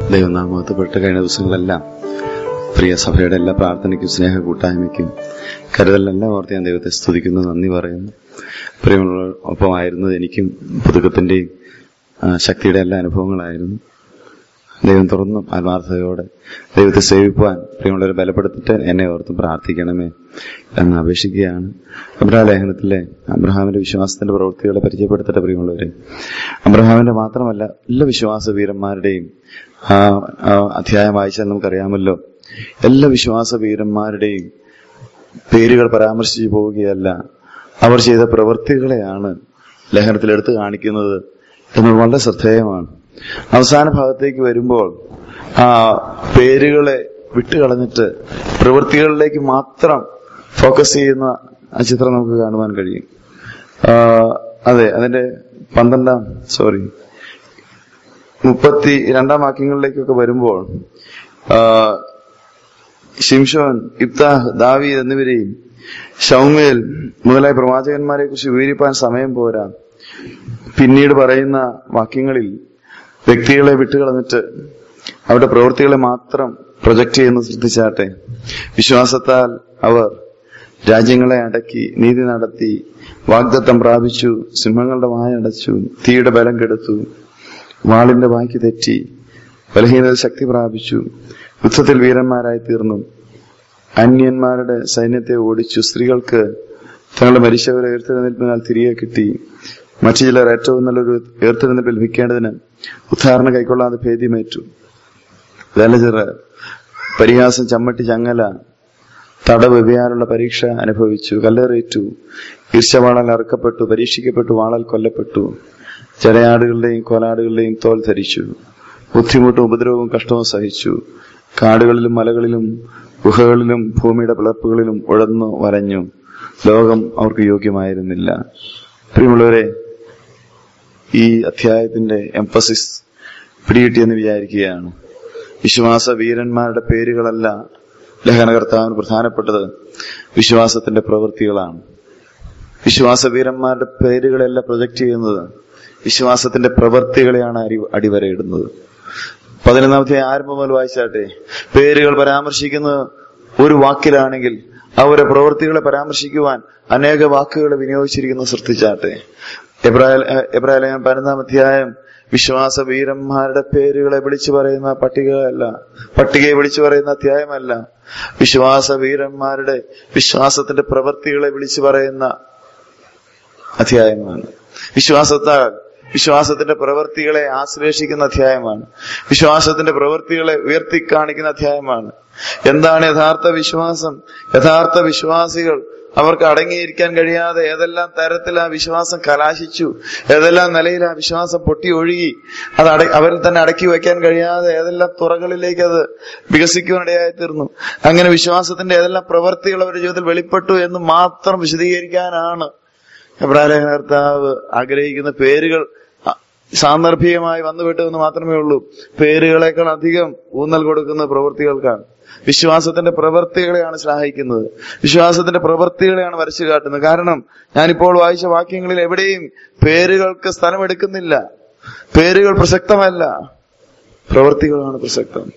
ദൈവനാമത്വപ്പെട്ട് കഴിഞ്ഞ ദിവസങ്ങളെല്ലാം പ്രിയ സഭയുടെ എല്ലാ പ്രാർത്ഥനയ്ക്കും സ്നേഹ കൂട്ടായ്മയ്ക്കും കരുതലെല്ലാം ഓർത്ത് ഞാൻ ദൈവത്തെ സ്തുതിക്കുന്നു നന്ദി പറയുന്നു പ്രിയമുള്ള ഒപ്പമായിരുന്നത് എനിക്കും പുതുക്കത്തിന്റെയും ആ, ശക്തിയുടെ എല്ലാ അനുഭവങ്ങളായിരുന്നു ദൈവം തുറന്നും ആത്മാർത്ഥതയോടെ ദൈവത്തെ സേവിക്കുവാൻ പ്രിയമുള്ളവരെ ബലപ്പെടുത്തിട്ട് എന്നെ ഓർത്ത് പ്രാർത്ഥിക്കണമേ എന്ന് അപേക്ഷിക്കുകയാണ് അബ്രഹാം ലേഖനത്തിലെ അബ്രഹാമിന്റെ വിശ്വാസത്തിന്റെ പ്രവൃത്തികളെ പരിചയപ്പെടുത്തട്ടെ പ്രിയമുള്ളവരെ അബ്രഹാമിന്റെ മാത്രമല്ല എല്ലാ വിശ്വാസ വീരന്മാരുടെയും ആ ആ അധ്യായം വായിച്ചാൽ നമുക്കറിയാമല്ലോ എല്ലാ വിശ്വാസ വീരന്മാരുടെയും പേരുകൾ പരാമർശിച്ചു പോവുകയല്ല അവർ ചെയ്ത പ്രവൃത്തികളെയാണ് ലേഖനത്തിൽ എടുത്തു കാണിക്കുന്നത് എന്നത് വളരെ ശ്രദ്ധേയമാണ് അവസാന ഭാഗത്തേക്ക് വരുമ്പോൾ ആ പേരുകളെ വിട്ടുകളഞ്ഞിട്ട് പ്രവൃത്തികളിലേക്ക് മാത്രം ഫോക്കസ് ചെയ്യുന്ന ആ ചിത്രം നമുക്ക് കാണുവാൻ കഴിയും ആ, അതെ അതിന്റെ പന്ത്രണ്ടാം സോറി മുപ്പത്തി രണ്ടാം വാക്യങ്ങളിലേക്കൊക്കെ വരുമ്പോൾ ആ, ഷിംഷോൻ ഇബ്താഹ് ദാവീദ് എന്നിവരെയും ഷൗമേൽ മുതലായ പ്രവാചകന്മാരെ കുറിച്ച് വിവരിപ്പാൻ സമയം പോരാ പിന്നീട് പറയുന്ന വാക്യങ്ങളിൽ വ്യക്തികളെ വിട്ടുകളഞ്ഞിട്ട് അവരുടെ പ്രവൃത്തികളെ മാത്രം പ്രൊജക്ട് ചെയ്യുന്ന ശ്രദ്ധിച്ചാട്ടെ വിശ്വാസത്താൽ അവർ രാജ്യങ്ങളെ അടക്കി നീതി നടത്തി വാഗ്ദത്തം പ്രാപിച്ചു സിംഹങ്ങളുടെ വായ അടച്ചു തീയുടെ ബലം കെടുത്തു വാളിന്റെ വായ്ക്ക് തെറ്റി ബലഹീനത ശക്തി പ്രാപിച്ചു യുദ്ധത്തിൽ വീരന്മാരായി തീർന്നു അന്യന്മാരുടെ സൈന്യത്തെ ഓടിച്ചു സ്ത്രീകൾക്ക് തങ്ങളുടെ മരിച്ചവരെ ഉയർത്തെഴുന്നേൽപ്പിനാൽ തിരികെ കിട്ടി മറ്റു ചിലർ ഏറ്റവും നല്ലൊരു ഉയർത്തെഴുന്നേൽപ്പ് ലഭിക്കേണ്ടതിന് ഉദ്ധാരണ കൈക്കൊള്ളാതെ ഭേദ്യമേറ്റു ദലചിറ പരിഹാസം ചമ്മട്ടി ചങ്ങല തടവ് വ്യവഹാരമുള്ള പരീക്ഷ അനുഭവിച്ചു കല്ലേറേറ്റു ഈർച്ചവാളാൽ അറുക്കപ്പെട്ടു പരീക്ഷിക്കപ്പെട്ടു വാളാൽ കൊല്ലപ്പെട്ടു ജടയാടുകളുടെയും കോലാടുകളുടെയും തോൽ ധരിച്ചു ബുദ്ധിമുട്ടും ഉപദ്രവവും കഷ്ടവും സഹിച്ചു കാടുകളിലും മലകളിലും ഗുഹകളിലും ഭൂമിയുടെ പിളർപ്പുകളിലും ഉഴന്നു വരഞ്ഞു ലോകം അവർക്ക് യോഗ്യമായിരുന്നില്ല പ്രിയമുള്ളവരെ ഈ അധ്യായത്തിന്റെ എംഫസിസ് പിടികിട്ടിയെന്ന് വിചാരിക്കുകയാണ് വിശ്വാസ വീരന്മാരുടെ പേരുകളല്ല ലേഖനകർത്താവിന് പ്രധാനപ്പെട്ടത് വിശ്വാസത്തിന്റെ പ്രവൃത്തികളാണ് വിശ്വാസ വീരന്മാരുടെ പേരുകളെല്ലാം പ്രൊജക്ട് ചെയ്യുന്നത് വിശ്വാസത്തിന്റെ പ്രവൃത്തികളെയാണ് അരി അടിവരയിടുന്നത് പതിനൊന്നാമത്തെ ആരംഭം മുതൽ വായിച്ചാട്ടെ പേരുകൾ പരാമർശിക്കുന്നത് ഒരു വാക്കിലാണെങ്കിൽ അവരുടെ പ്രവൃത്തികളെ പരാമർശിക്കുവാൻ അനേക വാക്കുകൾ വിനിയോഗിച്ചിരിക്കുന്നത് ശ്രദ്ധിച്ചാട്ടെ എബ്രാഹിം പതിനൊന്നാം അധ്യായം വിശ്വാസ വീരന്മാരുടെ പേരുകളെ വിളിച്ചു പറയുന്ന പട്ടികയല്ല പട്ടികയെ വിളിച്ചു പറയുന്ന അധ്യായമല്ല വിശ്വാസ വീരന്മാരുടെ വിശ്വാസത്തിന്റെ പ്രവൃത്തികളെ വിളിച്ചു പറയുന്ന അധ്യായമാണ് വിശ്വാസത്താൽ വിശ്വാസത്തിന്റെ പ്രവൃത്തികളെ ആശ്ലേഷിക്കുന്ന അധ്യായമാണ് വിശ്വാസത്തിന്റെ പ്രവൃത്തികളെ ഉയർത്തി കാണിക്കുന്ന അധ്യായമാണ് എന്താണ് യഥാർത്ഥ വിശ്വാസം യഥാർത്ഥ വിശ്വാസികൾ അവർക്ക് അടങ്ങിയിരിക്കാൻ കഴിയാതെ ഏതെല്ലാം തരത്തിൽ ആ വിശ്വാസം കലാശിച്ചു ഏതെല്ലാം നിലയിൽ ആ വിശ്വാസം പൊട്ടി ഒഴുകി അത് അട അവരിൽ തന്നെ അടക്കി വെക്കാൻ കഴിയാതെ ഏതെല്ലാം തുറകളിലേക്ക് അത് വികസിക്കുവാനിടയായി തീർന്നു അങ്ങനെ വിശ്വാസത്തിന്റെ ഏതെല്ലാം പ്രവൃത്തികൾ അവരുടെ ജീവിതത്തിൽ വെളിപ്പെട്ടു എന്ന് മാത്രം വിശദീകരിക്കാനാണ് എബ്രാഹിം കർത്താവ് ആഗ്രഹിക്കുന്ന പേരുകൾ സാന്ദർഭികമായി വന്നുവിട്ടു എന്ന് മാത്രമേ ഉള്ളൂ പേരുകളെക്കാൾ അധികം ഊന്നൽ കൊടുക്കുന്ന പ്രവൃത്തികൾക്കാണ് വിശ്വാസത്തിന്റെ പ്രവൃത്തികളെയാണ് ശ്ലാഘിക്കുന്നത് വിശ്വാസത്തിന്റെ പ്രവൃത്തികളെയാണ് വരച്ചു കാട്ടുന്നത് കാരണം ഞാനിപ്പോൾ വായിച്ച വാക്യങ്ങളിൽ എവിടെയും പേരുകൾക്ക് സ്ഥലമെടുക്കുന്നില്ല പേരുകൾ പ്രസക്തമല്ല പ്രവൃത്തികളാണ് പ്രസക്തം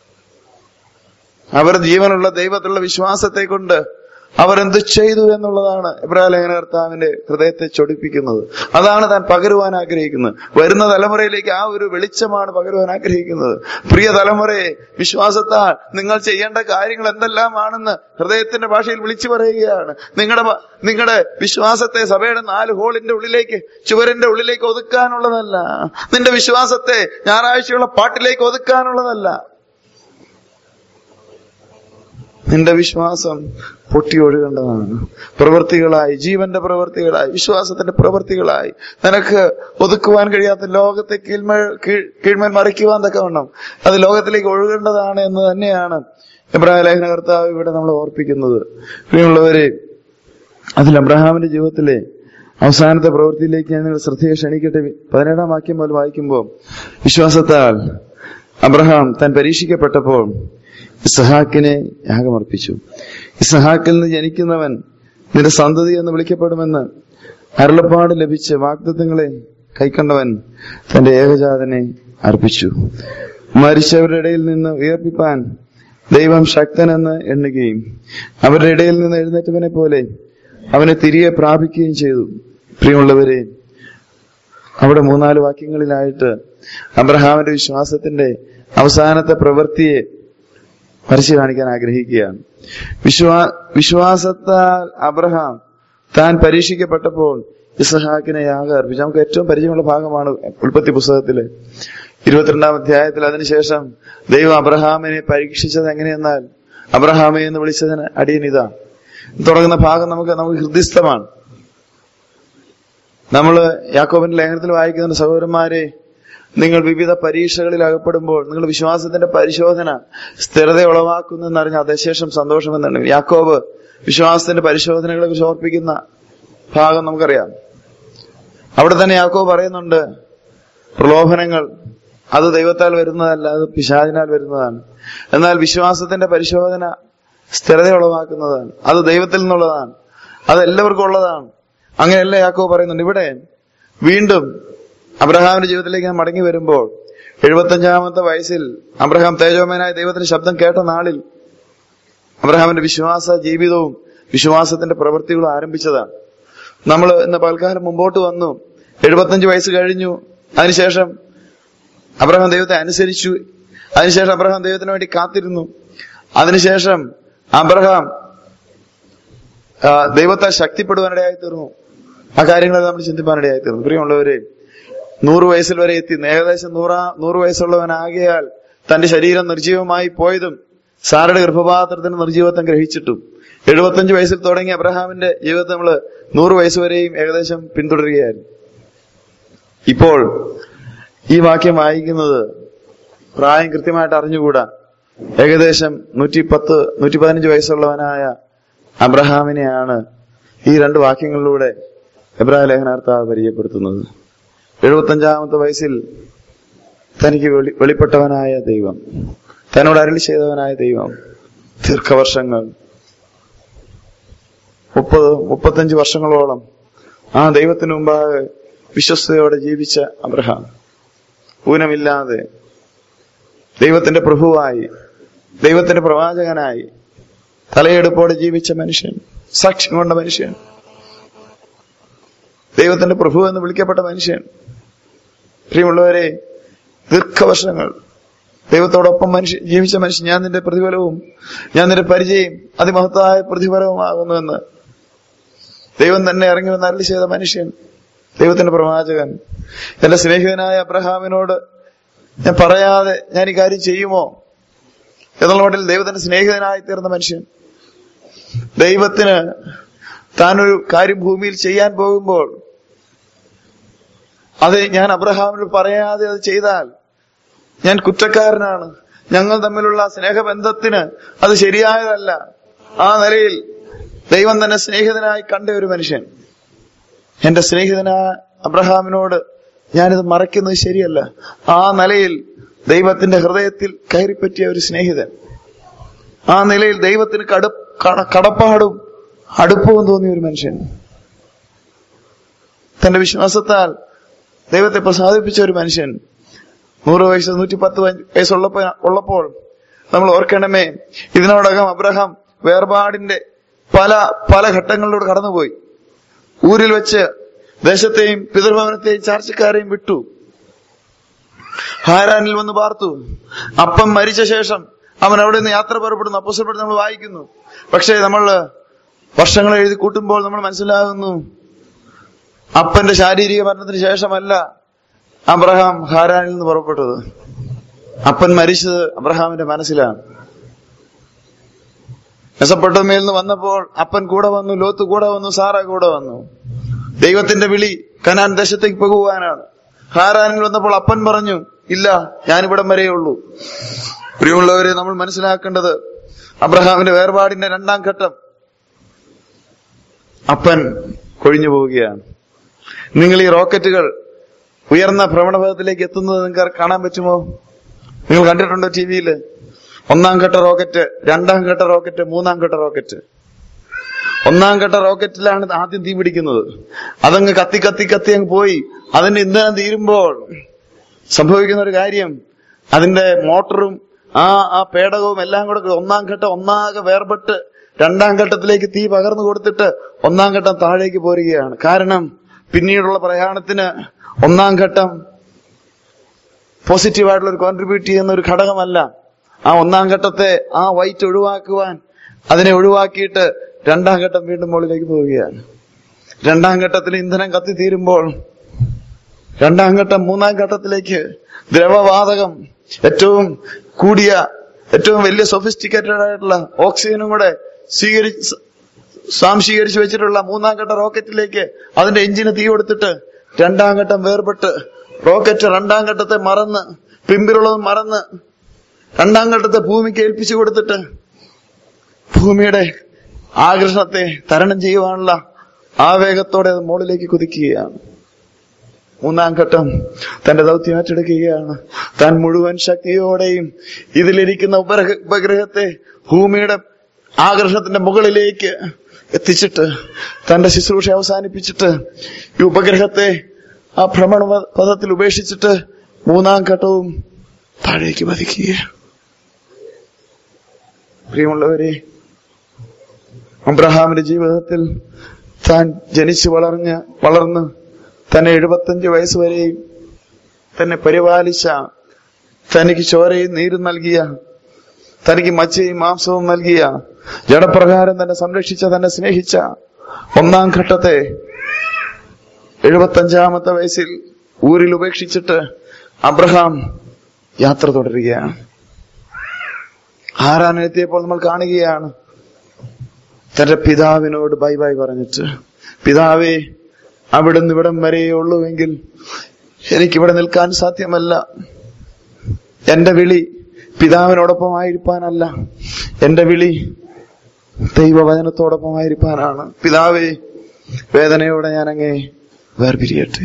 അവർ ജീവനുള്ള ദൈവത്തിലുള്ള വിശ്വാസത്തെ കൊണ്ട് അവർ എന്ത് ചെയ്തു എന്നുള്ളതാണ് ഇബ്രാഹിം കർത്താവിന്റെ ഹൃദയത്തെ ചൊടിപ്പിക്കുന്നത് അതാണ് താൻ പകരുവാൻ ആഗ്രഹിക്കുന്നത് വരുന്ന തലമുറയിലേക്ക് ആ ഒരു വെളിച്ചമാണ് പകരുവാൻ ആഗ്രഹിക്കുന്നത് പ്രിയ തലമുറയെ വിശ്വാസത്താൽ നിങ്ങൾ ചെയ്യേണ്ട കാര്യങ്ങൾ എന്തെല്ലാമാണെന്ന് ഹൃദയത്തിന്റെ ഭാഷയിൽ വിളിച്ചു പറയുകയാണ് നിങ്ങളുടെ നിങ്ങളുടെ വിശ്വാസത്തെ സഭയുടെ നാല് ഹോളിന്റെ ഉള്ളിലേക്ക് ചുവരിന്റെ ഉള്ളിലേക്ക് ഒതുക്കാനുള്ളതല്ല നിന്റെ വിശ്വാസത്തെ ഞായറാഴ്ചയുള്ള പാട്ടിലേക്ക് ഒതുക്കാനുള്ളതല്ല നിന്റെ വിശ്വാസം പൊട്ടി ഒഴുകേണ്ടതാണ് പ്രവൃത്തികളായി ജീവന്റെ പ്രവൃത്തികളായി വിശ്വാസത്തിന്റെ പ്രവൃത്തികളായി നിനക്ക് ഒതുക്കുവാൻ കഴിയാത്ത ലോകത്തെ കീഴ്മേൽ കീഴ്മേൽ മറിക്കുവാൻ തക്കവണ്ണം അത് ലോകത്തിലേക്ക് ഒഴുകേണ്ടതാണ് എന്ന് തന്നെയാണ് ഇബ്രാഹിം ലേഖന കർത്താവ് ഇവിടെ നമ്മൾ ഓർപ്പിക്കുന്നത് പ്രിയമുള്ളവരെ അതിൽ അബ്രഹാമിന്റെ ജീവിതത്തിലെ അവസാനത്തെ പ്രവൃത്തിയിലേക്ക് ഞാൻ നിങ്ങൾ ശ്രദ്ധയെ ക്ഷണിക്കട്ടെ പതിനേഴാം വാക്യം മുതൽ വായിക്കുമ്പോൾ വിശ്വാസത്താൽ അബ്രഹാം താൻ പരീക്ഷിക്കപ്പെട്ടപ്പോൾ ഇസഹാക്കിനെ യാഗമർപ്പിച്ചു ഇസഹാക്കിൽ നിന്ന് ജനിക്കുന്നവൻ നിന്റെ സന്തതി എന്ന് വിളിക്കപ്പെടുമെന്ന് അരുളപ്പാട് ലഭിച്ച വാഗ്ദത്തങ്ങളെ കൈക്കൊണ്ടവൻ തന്റെ ഏകജാതനെ അർപ്പിച്ചു മരിച്ചവരുടെ ഇടയിൽ നിന്ന് ഉയർപ്പിപ്പാൻ ദൈവം ശക്തനെന്ന് എണ്ണുകയും അവരുടെ ഇടയിൽ നിന്ന് എഴുന്നേറ്റവനെ പോലെ അവനെ തിരികെ പ്രാപിക്കുകയും ചെയ്തു പ്രിയമുള്ളവരെ അവിടെ മൂന്നാല് വാക്യങ്ങളിലായിട്ട് അബ്രഹാമിന്റെ വിശ്വാസത്തിന്റെ അവസാനത്തെ പ്രവൃത്തിയെ വരച്ചു കാണിക്കാൻ ആഗ്രഹിക്കുകയാണ് വിശ്വാ വിശ്വാസത്താൽ അബ്രഹാം താൻ പരീക്ഷിക്കപ്പെട്ടപ്പോൾ ഇസഹാക്കിനെ യാഗം അർപ്പിച്ചു നമുക്ക് ഏറ്റവും പരിചയമുള്ള ഭാഗമാണ് ഉൽപ്പത്തി പുസ്തകത്തില് ഇരുപത്തിരണ്ടാം അധ്യായത്തിൽ അതിനുശേഷം ദൈവം അബ്രഹാമിനെ പരീക്ഷിച്ചത് എങ്ങനെയെന്നാൽ അബ്രഹാമെ എന്ന് വിളിച്ചതിന് അടിയനിതാ തുടങ്ങുന്ന ഭാഗം നമുക്ക് നമുക്ക് ഹൃദയസ്ഥമാണ് നമ്മൾ യാക്കോബിന്റെ ലേഖനത്തിൽ വായിക്കുന്ന സഹോദരന്മാരെ നിങ്ങൾ വിവിധ പരീക്ഷകളിൽ അകപ്പെടുമ്പോൾ നിങ്ങൾ വിശ്വാസത്തിന്റെ പരിശോധന സ്ഥിരത ഉളവാക്കുന്നെന്നറിഞ്ഞ അതശേഷം സന്തോഷമെന്നാണ് യാക്കോബ് വിശ്വാസത്തിന്റെ പരിശോധനകളെ കുറിച്ച് ഓർപ്പിക്കുന്ന ഭാഗം നമുക്കറിയാം അവിടെ തന്നെ യാക്കോബ് പറയുന്നുണ്ട് പ്രലോഭനങ്ങൾ അത് ദൈവത്താൽ വരുന്നതല്ല അത് പിശാചിനാൽ വരുന്നതാണ് എന്നാൽ വിശ്വാസത്തിന്റെ പരിശോധന സ്ഥിരത ഉളവാക്കുന്നതാണ് അത് ദൈവത്തിൽ നിന്നുള്ളതാണ് അത് എല്ലാവർക്കും ഉള്ളതാണ് അങ്ങനെയല്ല യാക്കോബ് പറയുന്നുണ്ട് ഇവിടെ വീണ്ടും അബ്രഹാമിന്റെ ജീവിതത്തിലേക്ക് മടങ്ങി വരുമ്പോൾ എഴുപത്തഞ്ചാമത്തെ വയസ്സിൽ അബ്രഹാം തേജോമേനായ ദൈവത്തിന്റെ ശബ്ദം കേട്ട നാളിൽ അബ്രഹാമിന്റെ വിശ്വാസ ജീവിതവും വിശ്വാസത്തിന്റെ പ്രവൃത്തികളും ആരംഭിച്ചതാണ് നമ്മൾ ഇന്ന് പൽക്കാലം മുമ്പോട്ട് വന്നു എഴുപത്തഞ്ച് വയസ്സ് കഴിഞ്ഞു അതിനുശേഷം അബ്രഹാം ദൈവത്തെ അനുസരിച്ചു അതിനുശേഷം അബ്രഹാം ദൈവത്തിന് വേണ്ടി കാത്തിരുന്നു അതിനുശേഷം അബ്രഹാം ആ, ദൈവത്തെ ശക്തിപ്പെടുവാനിടയായി തീർന്നു ആ കാര്യങ്ങൾ നമ്മൾ ചിന്തിപ്പാനിടയായി തീർന്നു പ്രിയമുള്ളവരെ നൂറ് വയസ്സിൽ വരെ എത്തി ഏകദേശം നൂറാ നൂറ് വയസ്സുള്ളവനാകിയാൽ തന്റെ ശരീരം നിർജീവമായി പോയതും സാരയുടെ ഗർഭപാത്രത്തിന് നിർജീവത്വം ഗ്രഹിച്ചിട്ടും എഴുപത്തഞ്ച് വയസ്സിൽ തുടങ്ങിയ അബ്രഹാമിന്റെ ജീവിതത്തെ നമ്മൾ നൂറ് വയസ്സ് വരെയും ഏകദേശം പിന്തുടരുകയായിരുന്നു ഇപ്പോൾ ഈ വാക്യം വായിക്കുന്നത് പ്രായം കൃത്യമായിട്ട് അറിഞ്ഞുകൂടാ ഏകദേശം നൂറ്റി പത്ത് നൂറ്റി പതിനഞ്ച് വയസ്സുള്ളവനായ അബ്രഹാമിനെയാണ് ഈ രണ്ട് വാക്യങ്ങളിലൂടെ എബ്രാഹിം ലേഖനാർത്ഥാവ് പരിചയപ്പെടുത്തുന്നത് എഴുപത്തഞ്ചാമത്തെ വയസ്സിൽ തനിക്ക് വെളി വെളിപ്പെട്ടവനായ ദൈവം തന്നോട് അരളി ചെയ്തവനായ ദൈവം ദീർഘവർഷങ്ങൾ മുപ്പത് മുപ്പത്തഞ്ച് വർഷങ്ങളോളം ആ ദൈവത്തിന് മുമ്പാകെ വിശ്വസ്തയോടെ ജീവിച്ച അബ്രഹാം ഊനമില്ലാതെ ദൈവത്തിന്റെ പ്രഭുവായി ദൈവത്തിന്റെ പ്രവാചകനായി തലയെടുപ്പോടെ ജീവിച്ച മനുഷ്യൻ സാക്ഷ്യം കൊണ്ട മനുഷ്യൻ ദൈവത്തിന്റെ പ്രഭു എന്ന് വിളിക്കപ്പെട്ട മനുഷ്യൻ പ്രിയമുള്ളവരെ ദീർഘവർഷങ്ങൾ ദൈവത്തോടൊപ്പം മനുഷ്യൻ ജീവിച്ച മനുഷ്യൻ ഞാൻ നിന്റെ പ്രതിഫലവും ഞാൻ നിന്റെ പരിചയം അതിമഹത്തായ പ്രതിഫലവുമാകുന്നുവെന്ന് ദൈവം തന്നെ ഇറങ്ങി വന്ന് അരളി ചെയ്ത മനുഷ്യൻ ദൈവത്തിന്റെ പ്രവാചകൻ എന്റെ സ്നേഹിതനായ അബ്രഹാമിനോട് ഞാൻ പറയാതെ ഞാൻ ഈ കാര്യം ചെയ്യുമോ എന്നുള്ള മട്ടിൽ ദൈവത്തിന്റെ സ്നേഹിതനായി തീർന്ന മനുഷ്യൻ ദൈവത്തിന് താനൊരു കാര്യം ഭൂമിയിൽ ചെയ്യാൻ പോകുമ്പോൾ അത് ഞാൻ അബ്രഹാമിനോട് പറയാതെ അത് ചെയ്താൽ ഞാൻ കുറ്റക്കാരനാണ് ഞങ്ങൾ തമ്മിലുള്ള സ്നേഹബന്ധത്തിന് അത് ശരിയായതല്ല ആ നിലയിൽ ദൈവം തന്നെ സ്നേഹിതനായി കണ്ട ഒരു മനുഷ്യൻ എന്റെ സ്നേഹിതനായ അബ്രഹാമിനോട് ഞാനിത് മറയ്ക്കുന്നത് ശരിയല്ല ആ നിലയിൽ ദൈവത്തിന്റെ ഹൃദയത്തിൽ കയറിപ്പറ്റിയ ഒരു സ്നേഹിതൻ ആ നിലയിൽ ദൈവത്തിന് കട കട- കടപ്പാടും അടുപ്പവും തോന്നിയ ഒരു മനുഷ്യൻ തന്റെ വിശ്വാസത്താൽ ദൈവത്തെ പ്രസാദിപ്പിച്ച ഒരു മനുഷ്യൻ നൂറ് വയസ്സ് നൂറ്റി പത്ത് വയസ്സുള്ളപ്പോ ഉള്ളപ്പോൾ നമ്മൾ ഓർക്കണമേ ഇതിനോടകം അബ്രഹാം വേർപാടിന്റെ പല പല ഘട്ടങ്ങളിലൂടെ കടന്നുപോയി ഊരിൽ വെച്ച് ദേശത്തെയും പിതൃഭവനത്തെയും ചാർച്ചക്കാരെയും വിട്ടു ഹാരാനിൽ വന്ന് പാർത്തു അപ്പം മരിച്ച ശേഷം അവൻ അവിടെ നിന്ന് യാത്ര പുറപ്പെടുന്നു അപ്പോസപ്പെടുന്നു നമ്മൾ വായിക്കുന്നു പക്ഷേ നമ്മൾ വർഷങ്ങൾ എഴുതി കൂട്ടുമ്പോൾ നമ്മൾ മനസ്സിലാകുന്നു അപ്പന്റെ ശാരീരിക മരണത്തിന് ശേഷമല്ല അബ്രഹാം ഹാരാനിൽ നിന്ന് പുറപ്പെട്ടത് അപ്പൻ മരിച്ചത് അബ്രഹാമിന്റെ മനസ്സിലാണ് മെസപ്പെട്ടമേൽ നിന്ന് വന്നപ്പോൾ അപ്പൻ കൂടെ വന്നു ലോത്ത് കൂടെ വന്നു സാറ കൂടെ വന്നു ദൈവത്തിന്റെ വിളി കനാൻ ദേശത്തേക്ക് പോകുവാനാണ് ഹാരാനിൽ വന്നപ്പോൾ അപ്പൻ പറഞ്ഞു ഇല്ല ഞാനിവിടം വരെയേ ഉള്ളൂ പ്രിയമുള്ളവരെ നമ്മൾ മനസ്സിലാക്കേണ്ടത് അബ്രഹാമിന്റെ വേർപാടിന്റെ രണ്ടാം ഘട്ടം അപ്പൻ കൊഴിഞ്ഞു പോവുകയാണ് നിങ്ങൾ ഈ റോക്കറ്റുകൾ ഉയർന്ന ഭ്രമണപഥത്തിലേക്ക് എത്തുന്നത് നിങ്ങൾക്ക് കാണാൻ പറ്റുമോ നിങ്ങൾ കണ്ടിട്ടുണ്ടോ ടി വിയിൽ ഒന്നാം ഘട്ട റോക്കറ്റ് രണ്ടാം ഘട്ട റോക്കറ്റ് മൂന്നാം ഘട്ട റോക്കറ്റ് ഒന്നാം ഘട്ട റോക്കറ്റിലാണ് ആദ്യം തീ പിടിക്കുന്നത് അതങ്ങ് കത്തി കത്തി കത്തി അങ്ങ് പോയി അതിന് ഇന്ധനം തീരുമ്പോൾ സംഭവിക്കുന്ന ഒരു കാര്യം അതിന്റെ മോട്ടറും ആ ആ പേടകവും എല്ലാം കൂടെ ഒന്നാം ഘട്ടം ഒന്നാകെ വേർപെട്ട് രണ്ടാം ഘട്ടത്തിലേക്ക് തീ പകർന്നു കൊടുത്തിട്ട് ഒന്നാം ഘട്ടം താഴേക്ക് പോരുകയാണ് കാരണം പിന്നീടുള്ള പ്രയാണത്തിന് ഒന്നാം ഘട്ടം പോസിറ്റീവായിട്ടുള്ള ഒരു കോൺട്രിബ്യൂട്ട് ചെയ്യുന്ന ഒരു ഘടകമല്ല ആ ഒന്നാം ഘട്ടത്തെ ആ വൈറ്റ് ഒഴിവാക്കുവാൻ അതിനെ ഒഴിവാക്കിയിട്ട് രണ്ടാം ഘട്ടം വീണ്ടും മുകളിലേക്ക് പോവുകയാണ് രണ്ടാം ഘട്ടത്തിൽ ഇന്ധനം കത്തിത്തീരുമ്പോൾ രണ്ടാം ഘട്ടം മൂന്നാം ഘട്ടത്തിലേക്ക് ദ്രവവാതകം ഏറ്റവും കൂടിയ ഏറ്റവും വലിയ സൊഫിസ്റ്റിക്കേറ്റഡ് ആയിട്ടുള്ള ഓക്സിജനും കൂടെ സ്വീകരിച്ച് സ്വാംശീകരിച്ചു വെച്ചിട്ടുള്ള മൂന്നാം ഘട്ട റോക്കറ്റിലേക്ക് അതിന്റെ എഞ്ചിന് തീ കൊടുത്തിട്ട് രണ്ടാം ഘട്ടം വേർപെട്ട് റോക്കറ്റ് രണ്ടാം ഘട്ടത്തെ മറന്ന് പിമ്പിലുള്ളത് മറന്ന് രണ്ടാം ഘട്ടത്തെ ഭൂമിക്ക് ഏൽപ്പിച്ചു കൊടുത്തിട്ട് ഭൂമിയുടെ ആകർഷണത്തെ തരണം ചെയ്യുവാനുള്ള ആവേഗത്തോടെ അത് മുകളിലേക്ക് കുതിക്കുകയാണ് മൂന്നാം ഘട്ടം തന്റെ ദൗത്യം ഏറ്റെടുക്കുകയാണ് താൻ മുഴുവൻ ശക്തിയോടെയും ഇതിലിരിക്കുന്ന ഉപഗ്രഹ ഉപഗ്രഹത്തെ ഭൂമിയുടെ ആകർഷണത്തിന്റെ മുകളിലേക്ക് എത്തിച്ചിട്ട് തന്റെ ശുശ്രൂഷ അവസാനിപ്പിച്ചിട്ട് ഈ ഉപഗ്രഹത്തെ ആ ഭ്രമണ പദത്തിൽ ഉപേക്ഷിച്ചിട്ട് മൂന്നാം ഘട്ടവും താഴേക്ക് പതിക്കുകയാണ് പ്രിയമുള്ളവരെ അബ്രഹാമിന്റെ ജീവിതത്തിൽ താൻ ജനിച്ചു വളർഞ്ഞ് വളർന്ന് തന്നെ എഴുപത്തഞ്ച് വയസ്സ് വരെയും തന്നെ പരിപാലിച്ച തനിക്ക് ചോരയും നീരും നൽകിയ തനിക്ക് മച്ചയും മാംസവും നൽകിയ ജഡപ്രകാരം തന്നെ സംരക്ഷിച്ച തന്നെ സ്നേഹിച്ച ഒന്നാം ഘട്ടത്തെ എഴുപത്തഞ്ചാമത്തെ വയസ്സിൽ ഊരിൽ ഉപേക്ഷിച്ചിട്ട് അബ്രഹാം യാത്ര തുടരുകയാണ് ആരാനെത്തിയപ്പോൾ നമ്മൾ കാണുകയാണ് തന്റെ പിതാവിനോട് ബൈ ബൈ പറഞ്ഞിട്ട് പിതാവേ അവിടുന്ന് ഇവിടം വരെയേ ഉള്ളുവെങ്കിൽ എനിക്കിവിടെ നിൽക്കാൻ സാധ്യമല്ല എന്റെ വിളി പിതാവിനോടൊപ്പമായിരിക്കാനല്ല എന്റെ വിളി ദൈവവചനത്തോടൊപ്പമായിരിക്കാനാണ് പിതാവേ വേദനയോടെ ഞാൻ അങ്ങേ വേർപിരിയട്ടെ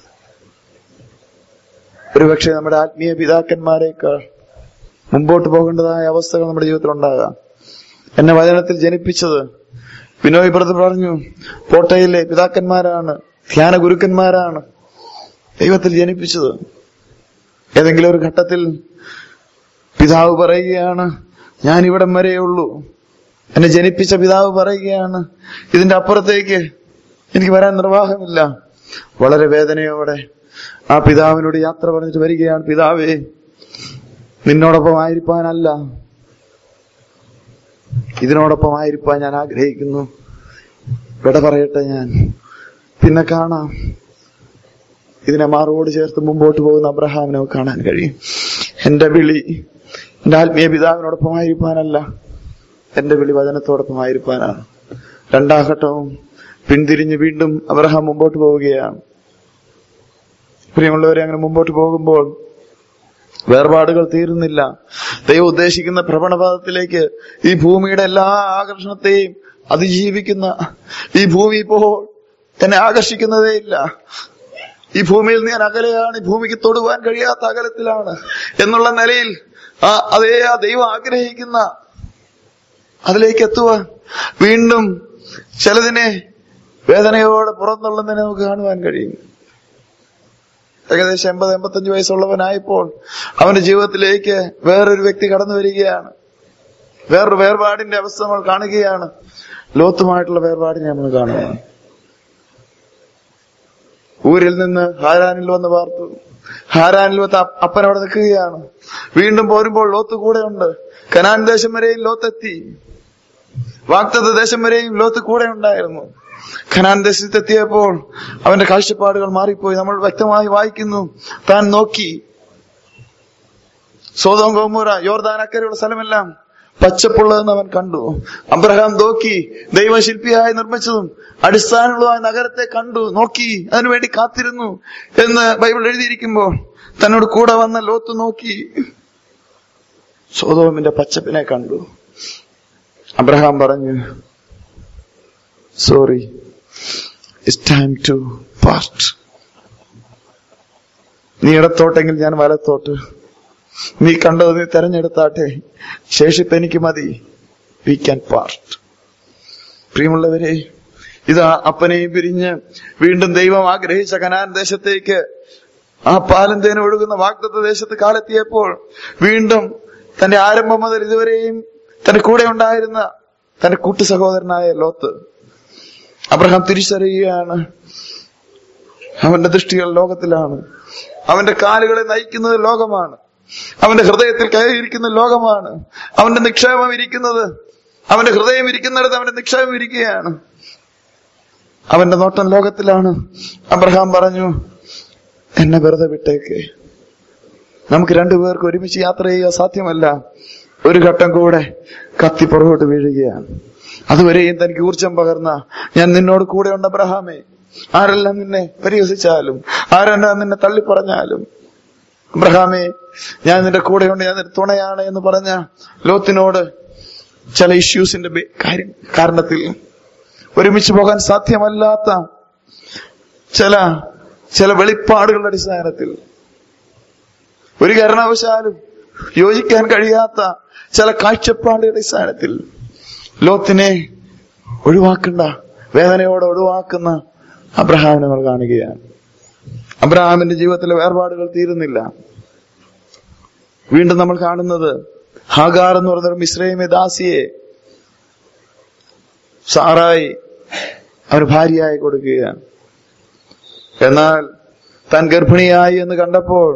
ഒരുപക്ഷെ നമ്മുടെ ആത്മീയ പിതാക്കന്മാരെക്കാൾ മുമ്പോട്ട് പോകേണ്ടതായ അവസ്ഥകൾ നമ്മുടെ ജീവിതത്തിൽ ഉണ്ടാകാം എന്നെ വചനത്തിൽ ജനിപ്പിച്ചത് ബിനോയ് ബ്രദർ പറഞ്ഞു കോട്ടയിലെ പിതാക്കന്മാരാണ് ധ്യാന ഗുരുക്കന്മാരാണ് ദൈവത്തിൽ ജനിപ്പിച്ചത് ഏതെങ്കിലും ഒരു ഘട്ടത്തിൽ പിതാവ് പറയുകയാണ് ഞാൻ ഇവിടം വരെയേ ഉള്ളൂ എന്നെ ജനിപ്പിച്ച പിതാവ് പറയുകയാണ് ഇതിന്റെ അപ്പുറത്തേക്ക് എനിക്ക് വരാൻ നിർവാഹമില്ല വളരെ വേദനയോടെ ആ പിതാവിനോട് യാത്ര പറഞ്ഞിട്ട് വരികയാണ് പിതാവേ നിന്നോടൊപ്പം ആയിരിക്കാനല്ല ഇതിനോടൊപ്പം ആയിരിക്കാൻ ഞാൻ ആഗ്രഹിക്കുന്നു വിട പറയട്ടെ ഞാൻ പിന്നെ കാണാം ഇതിനെ മാറോട് ചേർത്ത് മുമ്പോട്ട് പോകുന്ന അബ്രഹാമിനെ നമുക്ക് കാണാൻ കഴിയും എന്റെ വിളി എന്റെ ആത്മീയ പിതാവിനോടൊപ്പം ആയിരിക്കാനല്ല എന്റെ വിളി വചനത്തോടൊപ്പം ആയിരിക്കാനാണ് രണ്ടാം ഘട്ടവും പിന്തിരിഞ്ഞ് വീണ്ടും അബ്രഹാം മുമ്പോട്ട് പോവുകയാണ് പ്രിയമുള്ളവരെ അങ്ങനെ മുമ്പോട്ട് പോകുമ്പോൾ വേർപാടുകൾ തീരുന്നില്ല ദൈവം ഉദ്ദേശിക്കുന്ന ഭ്രമണപഥത്തിലേക്ക് ഈ ഭൂമിയുടെ എല്ലാ ആകർഷണത്തെയും അതിജീവിക്കുന്ന ഈ ഭൂമി ഇപ്പോൾ എന്നെ ആകർഷിക്കുന്നതേ ഇല്ല ഈ ഭൂമിയിൽ ഞാൻ അകലെയാണ് ഈ ഭൂമിക്ക് തൊടുവാൻ കഴിയാത്ത അകലത്തിലാണ് എന്നുള്ള നിലയിൽ ആ അതേ ആ ദൈവം ആഗ്രഹിക്കുന്ന അതിലേക്ക് എത്തുവാൻ വീണ്ടും ചിലതിനെ വേദനയോടെ പുറന്തള്ളുന്നതിനെ നമുക്ക് കാണുവാൻ കഴിയും ഏകദേശം എൺപത് എൺപത്തഞ്ച് വയസ്സുള്ളവനായപ്പോൾ അവന്റെ ജീവിതത്തിലേക്ക് വേറൊരു വ്യക്തി കടന്നു വരികയാണ് വേറൊരു വേർപാടിന്റെ അവസ്ഥ നമ്മൾ കാണുകയാണ് ലോത്തുമായിട്ടുള്ള വേർപാടിനെ നമ്മൾ കാണുകയാണ് ഊരിൽ നിന്ന് ഹാരാനിൽ വന്ന് പാർത്തു ഹാരാനിൽ വന്ന് അപ്പ- അപ്പൻ അവിടെ നിൽക്കുകയാണ് വീണ്ടും പോരുമ്പോൾ ലോത്ത് കൂടെയുണ്ട് കനാൻ ദേശം വരെയും ലോത്തെത്തി വാക്തത്വ ദേശം വരെയും ലോത്ത് കൂടെ ഉണ്ടായിരുന്നു ഖനാൻ ദേശത്തെത്തിയപ്പോൾ അവന്റെ കാഴ്ചപ്പാടുകൾ മാറിപ്പോയി നമ്മൾ വ്യക്തമായി വായിക്കുന്നു താൻ നോക്കി സോതോം ഗോമൂര യോർദാൻ അക്കരെയുള്ള സ്ഥലമെല്ലാം പച്ചപ്പുള്ളതെന്ന് അവൻ കണ്ടു അബ്രഹാം നോക്കി ദൈവശില്പിയായി നിർമ്മിച്ചതും അടിസ്ഥാനമുള്ളതായ നഗരത്തെ കണ്ടു നോക്കി അതിനുവേണ്ടി കാത്തിരുന്നു എന്ന് ബൈബിൾ എഴുതിയിരിക്കുമ്പോൾ തന്നോട് കൂടെ വന്ന ലോത്ത് നോക്കി സോതോമിന്റെ പച്ചപ്പിനെ കണ്ടു അബ്രഹാം പറഞ്ഞു sorry it's time to part നീ ഇടത്തോട്ടെങ്കിൽ ഞാൻ വലത്തോട്ട് നീ കണ്ടത് നീ തെരഞ്ഞെടുത്താട്ടെ ശേഷിപ്പ് എനിക്ക് മതി വി ക്യാൻ പാർട്ട് പ്രിയമുള്ളവരെ ഇതാ അപ്പനെയും പിരിഞ്ഞ് വീണ്ടും ദൈവം ആഗ്രഹിച്ച കനാൻ ദേശത്തേക്ക് ആ പാലും തേനും ഒഴുകുന്ന വാഗ്ദത്ത ദേശത്ത് കാലെത്തിയപ്പോൾ വീണ്ടും തന്റെ ആരംഭം മുതൽ ഇതുവരെയും തന്റെ കൂടെ ഉണ്ടായിരുന്ന തന്റെ കൂട്ടു സഹോദരനായ ലോത്ത് അബ്രഹാം തിരിച്ചറിയുകയാണ് അവന്റെ ദൃഷ്ടികൾ ലോകത്തിലാണ് അവന്റെ കാലുകളെ നയിക്കുന്നത് ലോകമാണ് അവന്റെ ഹൃദയത്തിൽ കയറിയിരിക്കുന്ന ലോകമാണ് അവന്റെ നിക്ഷേപം ഇരിക്കുന്നത് അവന്റെ ഹൃദയം ഇരിക്കുന്നിടത്ത് അവന്റെ നിക്ഷേപം ഇരിക്കുകയാണ് അവന്റെ നോട്ടം ലോകത്തിലാണ് അബ്രഹാം പറഞ്ഞു എന്നെ വെറുതെ വിട്ടേക്ക് നമുക്ക് രണ്ടുപേർക്ക് ഒരുമിച്ച് യാത്ര ചെയ്യുക സാധ്യമല്ല ഒരു ഘട്ടം കൂടെ കത്തി പുറകോട്ട് വീഴുകയാണ് അതുവരെയും തനിക്ക് ഊർജം പകർന്ന ഞാൻ നിന്നോട് കൂടെ ഉണ്ട് അബ്രഹാമേ ആരെല്ലാം നിന്നെ പരിഹസിച്ചാലും ആരെല്ലാം നിന്നെ തള്ളിപ്പറഞ്ഞാലും അബ്രഹാമേ ഞാൻ നിന്റെ കൂടെയുണ്ട് ഞാൻ നിന്റെ തുണയാണ് എന്ന് പറഞ്ഞ ലോത്തിനോട് ചില ഇഷ്യൂസിന്റെ ബേ- കാര്യം കാരണത്തിൽ ഒരുമിച്ച് പോകാൻ സാധ്യമല്ലാത്ത ചില ചില വെളിപ്പാടുകളുടെ അടിസ്ഥാനത്തിൽ ഒരു കാരണവശാലും യോജിക്കാൻ കഴിയാത്ത ചില കാഴ്ചപ്പാടുകളുടെ അടിസ്ഥാനത്തിൽ ലോത്തിനെ ഒഴിവാക്കണ്ട വേദനയോടെ ഒഴിവാക്കുന്ന അബ്രഹാമിനെ നമ്മൾ കാണുകയാണ് അബ്രഹാമിന്റെ ജീവിതത്തിലെ വേർപാടുകൾ തീരുന്നില്ല വീണ്ടും നമ്മൾ കാണുന്നത് ഹാഗാർ എന്ന് പറയുന്ന ഒരു മിശ്രൈമെ ദാസിയെ സാറായി അവന് ഭാര്യയായി കൊടുക്കുകയാണ് എന്നാൽ താൻ ഗർഭിണിയായി എന്ന് കണ്ടപ്പോൾ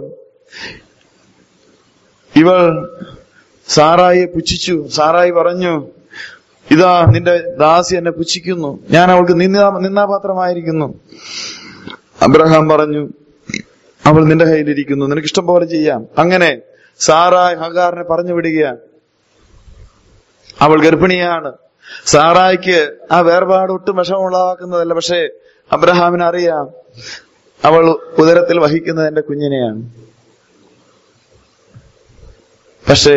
ഇവൾ സാറായിയെ പുച്ഛിച്ചു സാറായി പറഞ്ഞു ഇതാ നിന്റെ ദാസി എന്നെ പുച്ഛിക്കുന്നു ഞാൻ അവൾക്ക് നിന്നാ നിന്നാപാത്രമായിരിക്കുന്നു അബ്രഹാം പറഞ്ഞു അവൾ നിന്റെ കയ്യിലിരിക്കുന്നു നിനക്ക് ഇഷ്ടം പോലെ ചെയ്യാം അങ്ങനെ സാറായ് ഹഗാറിനെ പറഞ്ഞു വിടുകയാണ് അവൾ ഗർഭിണിയാണ് സാറായിക്ക് ആ വേർപാട് ഒട്ടും വിഷമമുള്ളതാക്കുന്നതല്ല പക്ഷേ അബ്രഹാമിന് അറിയാം അവൾ ഉദരത്തിൽ വഹിക്കുന്നത് എന്റെ കുഞ്ഞിനെയാണ് പക്ഷേ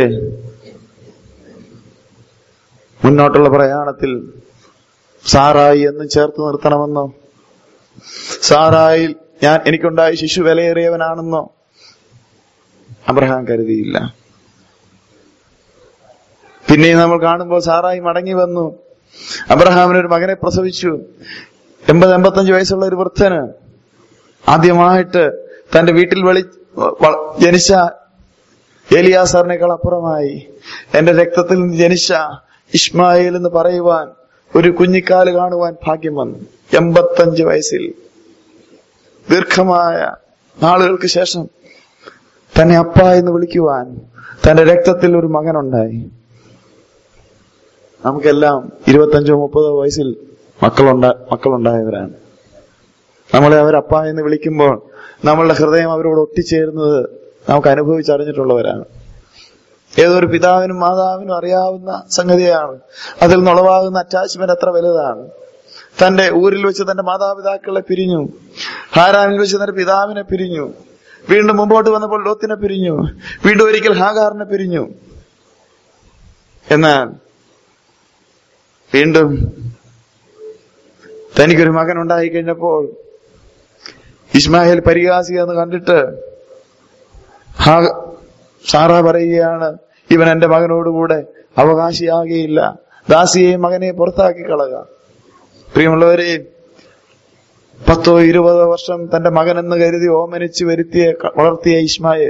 മുന്നോട്ടുള്ള പ്രയാണത്തിൽ സാറായി എന്നും ചേർത്ത് നിർത്തണമെന്നോ സാറായിൽ ഞാൻ എനിക്കുണ്ടായ ശിശു വിലയേറിയവനാണെന്നോ അബ്രഹാം കരുതിയില്ല പിന്നെ നമ്മൾ കാണുമ്പോൾ സാറായി മടങ്ങി വന്നു അബ്രഹാമിന് ഒരു മകനെ പ്രസവിച്ചു എൺപത് എൺപത്തഞ്ച് വയസ്സുള്ള ഒരു വൃദ്ധന് ആദ്യമായിട്ട് തന്റെ വീട്ടിൽ വെളി വ- ജനിച്ച ഏലിയാസാറിനേക്കാൾ അപ്പുറമായി എന്റെ രക്തത്തിൽ നിന്ന് ജനിച്ച ഇസ്മായിൽ എന്ന് പറയുവാൻ ഒരു കുഞ്ഞിക്കാല് കാണുവാൻ ഭാഗ്യം വന്നു എൺപത്തഞ്ച് വയസ്സിൽ ദീർഘമായ നാളുകൾക്ക് ശേഷം തന്നെ അപ്പ എന്ന് വിളിക്കുവാൻ തന്റെ രക്തത്തിൽ ഒരു മകനുണ്ടായി നമുക്കെല്ലാം ഇരുപത്തഞ്ചോ മുപ്പതോ വയസ്സിൽ മക്കളുണ്ട മക്കളുണ്ടായവരാണ് നമ്മളെ അവർ അപ്പ എന്ന് വിളിക്കുമ്പോൾ നമ്മളുടെ ഹൃദയം അവരോട് ഒട്ടിച്ചേരുന്നത് നമുക്ക് അനുഭവിച്ചറിഞ്ഞിട്ടുള്ളവരാണ് ഏതൊരു പിതാവിനും മാതാവിനും അറിയാവുന്ന സംഗതിയാണ് അതിൽ നിന്നുളവാകുന്ന അറ്റാച്ച്മെന്റ് അത്ര വലുതാണ് തന്റെ ഊരിൽ വെച്ച് തന്റെ മാതാപിതാക്കളെ പിരിഞ്ഞു ഹാരാനിൽ വെച്ച് തന്റെ പിതാവിനെ പിരിഞ്ഞു വീണ്ടും മുമ്പോട്ട് വന്നപ്പോൾ ലോത്തിനെ പിരിഞ്ഞു വീണ്ടും ഒരിക്കൽ ഹാഗാറിനെ പിരിഞ്ഞു എന്നാൽ വീണ്ടും തനിക്കൊരു മകൻ ഉണ്ടായി കഴിഞ്ഞപ്പോൾ ഇസ്മായിൽ പരിഹാസിക എന്ന് കണ്ടിട്ട് ഹാ- സാറ പറയുകയാണ് ഇവൻ എന്റെ മകനോടുകൂടെ അവകാശിയാകുകയില്ല ദാസിയെയും മകനെ പുറത്താക്കി കളക പ്രിയമുള്ളവരെ പത്തോ ഇരുപതോ വർഷം തന്റെ മകനെന്ന് കരുതി ഓമനിച്ച് വരുത്തിയ വളർത്തിയ ഇസ്മായേൽ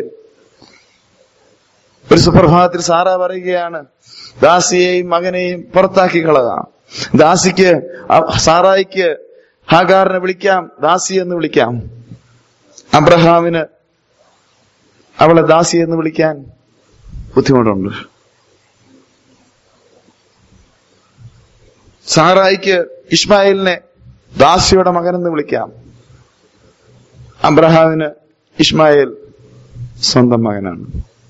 ഒരു സുപ്രഭാതത്തിൽ സാറ പറയുകയാണ് ദാസിയെയും മകനെയും പുറത്താക്കി കളക ദാസിക്ക് അ- സാറായിക്ക് ഹാഗാറിനെ വിളിക്കാം ദാസി എന്ന് വിളിക്കാം അബ്രഹാമിന് അവളെ ദാസി എന്ന് വിളിക്കാൻ ബുദ്ധിമുട്ടുണ്ട് സാറായിക്ക് ഇസ്മായിലിനെ ദാസിയുടെ മകനെന്ന് വിളിക്കാം അബ്രഹാമിന് ഇസ്മായിൽ സ്വന്തം മകനാണ്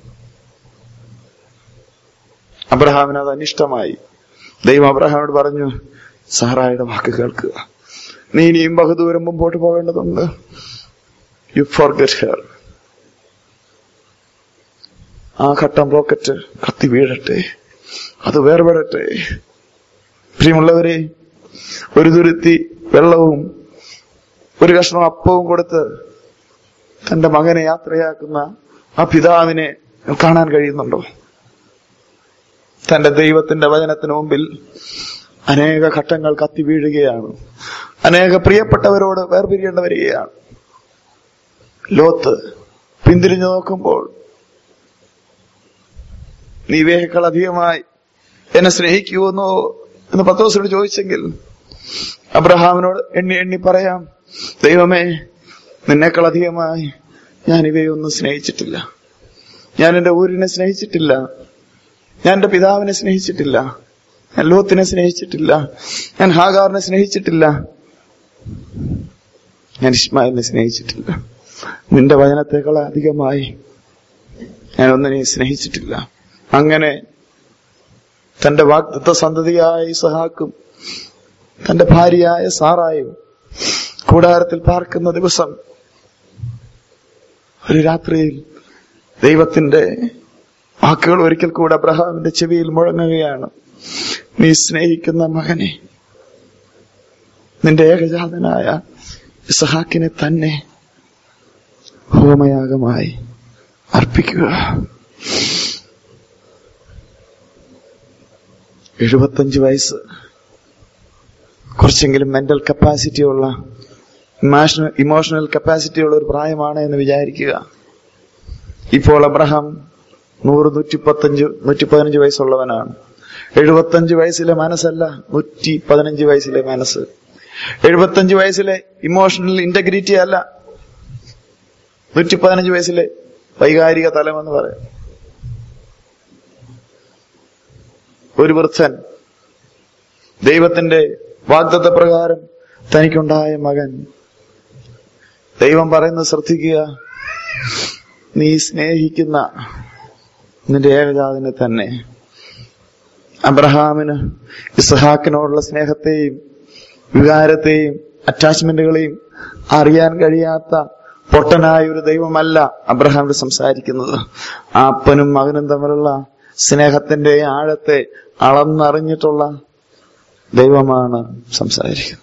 അബ്രഹാമിന് അത് അനിഷ്ടമായി ദൈവം അബ്രഹാമിനോട് പറഞ്ഞു സാറായുടെ വാക്ക് കേൾക്കുക നീ ഇനിയും ബഹുദൂരം മുമ്പോട്ട് പോകേണ്ടതുണ്ട് യു ഫോർഗെറ്റ് ഹെയർ ആ ഘട്ടം റോക്കറ്റ് കത്തി വീഴട്ടെ അത് വേർപെടട്ടെ പ്രിയമുള്ളവരെ ഒരു തുരുത്തി വെള്ളവും ഒരു കഷ്ണം അപ്പവും കൊടുത്ത് തന്റെ മകനെ യാത്രയാക്കുന്ന ആ പിതാവിനെ കാണാൻ കഴിയുന്നുണ്ടോ തന്റെ ദൈവത്തിന്റെ വചനത്തിന് മുമ്പിൽ അനേക ഘട്ടങ്ങൾ കത്തി വീഴുകയാണ് അനേക പ്രിയപ്പെട്ടവരോട് വേർപിരിയേണ്ടി വരികയാണ് ലോത്ത് പിന്തിരിഞ്ഞു നോക്കുമ്പോൾ നീ ഇവയേക്കാൾ അധികമായി എന്നെ സ്നേഹിക്കുമെന്നോ എന്ന് പത്തോസിനോട് ചോദിച്ചെങ്കിൽ അബ്രഹാമിനോട് എണ്ണി എണ്ണി പറയാം ദൈവമേ നിന്നേക്കാൾ അധികമായി ഞാൻ ഇവയൊന്നും സ്നേഹിച്ചിട്ടില്ല ഞാൻ എന്റെ ഊരിനെ സ്നേഹിച്ചിട്ടില്ല ഞാൻ എന്റെ പിതാവിനെ സ്നേഹിച്ചിട്ടില്ല ഞാൻ ലോത്തിനെ സ്നേഹിച്ചിട്ടില്ല ഞാൻ ഹാഗാറിനെ സ്നേഹിച്ചിട്ടില്ല ഞാൻ ഇസ്മായിലിനെ സ്നേഹിച്ചിട്ടില്ല നിന്റെ വചനത്തെക്കാൾ അധികമായി ഞാൻ ഒന്നിനെ സ്നേഹിച്ചിട്ടില്ല അങ്ങനെ തന്റെ വാഗ്ദത്ത സന്തതിയായ ഇസഹാക്കും തന്റെ ഭാര്യയായ സാറായും കൂടാരത്തിൽ പാർക്കുന്ന ദിവസം ഒരു രാത്രിയിൽ ദൈവത്തിന്റെ വാക്കുകൾ ഒരിക്കൽ കൂടെ അബ്രഹാമിന്റെ ചെവിയിൽ മുഴങ്ങുകയാണ് നീ സ്നേഹിക്കുന്ന മകനെ നിന്റെ ഏകജാതനായ ഇസഹാക്കിനെ തന്നെ ഹോമയാഗമായി അർപ്പിക്കുക എഴുപത്തഞ്ച് വയസ്സ് കുറച്ചെങ്കിലും മെന്റൽ കപ്പാസിറ്റി ഉള്ള ഇമോഷണൽ ഇമോഷണൽ കപ്പാസിറ്റി ഉള്ള ഒരു പ്രായമാണ് എന്ന് വിചാരിക്കുക ഇപ്പോൾ അബ്രഹാം നൂറ് നൂറ്റിപ്പത്തഞ്ച് നൂറ്റി പതിനഞ്ച് വയസ്സുള്ളവനാണ് എഴുപത്തഞ്ച് വയസ്സിലെ മനസ്സല്ല നൂറ്റി പതിനഞ്ച് വയസ്സിലെ മനസ്സ് എഴുപത്തഞ്ച് വയസ്സിലെ ഇമോഷണൽ ഇന്റഗ്രിറ്റി അല്ല നൂറ്റി പതിനഞ്ച് വയസ്സിലെ വൈകാരിക തലമെന്ന് പറയാം ഒരു വൃദ്ധൻ ദൈവത്തിന്റെ വാഗ്ദത്ത പ്രകാരം തനിക്കുണ്ടായ മകൻ ദൈവം പറയുന്നത് ശ്രദ്ധിക്കുക നീ സ്നേഹിക്കുന്ന നിന്റെ ഏകജാതിനെ തന്നെ അബ്രഹാമിന് ഇസഹാക്കിനോടുള്ള സ്നേഹത്തെയും വികാരത്തെയും അറ്റാച്ച്മെന്റുകളെയും അറിയാൻ കഴിയാത്ത പൊട്ടനായ ഒരു ദൈവമല്ല അബ്രഹാമിനോട് സംസാരിക്കുന്നത് ആ അപ്പനും മകനും തമ്മിലുള്ള സ്നേഹത്തിന്റെ ആഴത്തെ അളന്നറിഞ്ഞിട്ടുള്ള ദൈവമാണ് സംസാരിക്കുന്നത്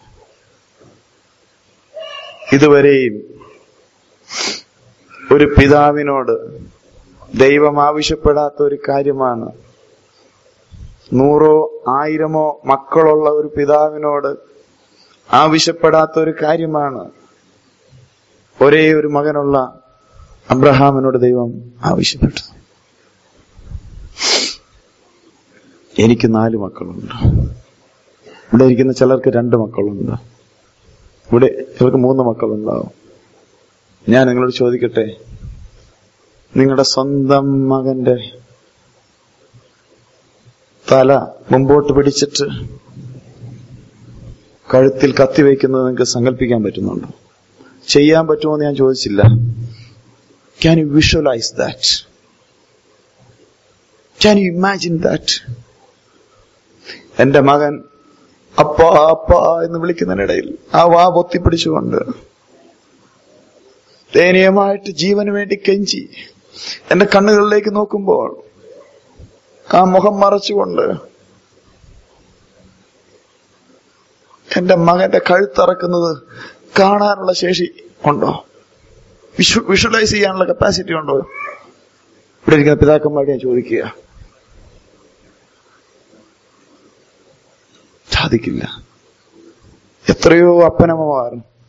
ഇതുവരെയും ഒരു പിതാവിനോട് ദൈവം ആവശ്യപ്പെടാത്ത ഒരു കാര്യമാണ് നൂറോ ആയിരമോ മക്കളുള്ള ഒരു പിതാവിനോട് ആവശ്യപ്പെടാത്ത ഒരു കാര്യമാണ് ഒരേ ഒരു മകനുള്ള അബ്രഹാമിനോട് ദൈവം ആവശ്യപ്പെട്ടു എനിക്ക് നാല് മക്കളുണ്ട് ഇവിടെ ഇരിക്കുന്ന ചിലർക്ക് രണ്ട് മക്കളുണ്ട് ഇവിടെ ചിലർക്ക് മൂന്ന് മക്കളുണ്ടാവും ഞാൻ നിങ്ങളോട് ചോദിക്കട്ടെ നിങ്ങളുടെ സ്വന്തം മകന്റെ തല മുമ്പോട്ട് പിടിച്ചിട്ട് കഴുത്തിൽ കത്തിവെക്കുന്നത് നിങ്ങൾക്ക് സങ്കല്പിക്കാൻ പറ്റുന്നുണ്ടോ ചെയ്യാൻ പറ്റുമോ എന്ന് ഞാൻ ചോദിച്ചില്ല can you visualise that can you imagine that എന്റെ മകൻ അപ്പ അപ്പ എന്ന് വിളിക്കുന്നതിനിടയിൽ ആ വാ പൊത്തിപ്പിടിച്ചുകൊണ്ട് ദയനീയമായിട്ട് ജീവന് വേണ്ടി കെഞ്ചി എന്റെ കണ്ണുകളിലേക്ക് നോക്കുമ്പോൾ ആ മുഖം മറച്ചുകൊണ്ട് എന്റെ മകന്റെ കഴുത്തറക്കുന്നത് കാണാനുള്ള ശേഷി ഉണ്ടോ വിഷു വിഷ്വലൈസ് ചെയ്യാനുള്ള കപ്പാസിറ്റി ഉണ്ടോ ഇവിടെ ഇരിക്കുന്ന പിതാക്കന്മാരോട് ഞാൻ ചോദിക്കുക സാധിക്കില്ല എത്രയോ അപ്പനമ്മമാർ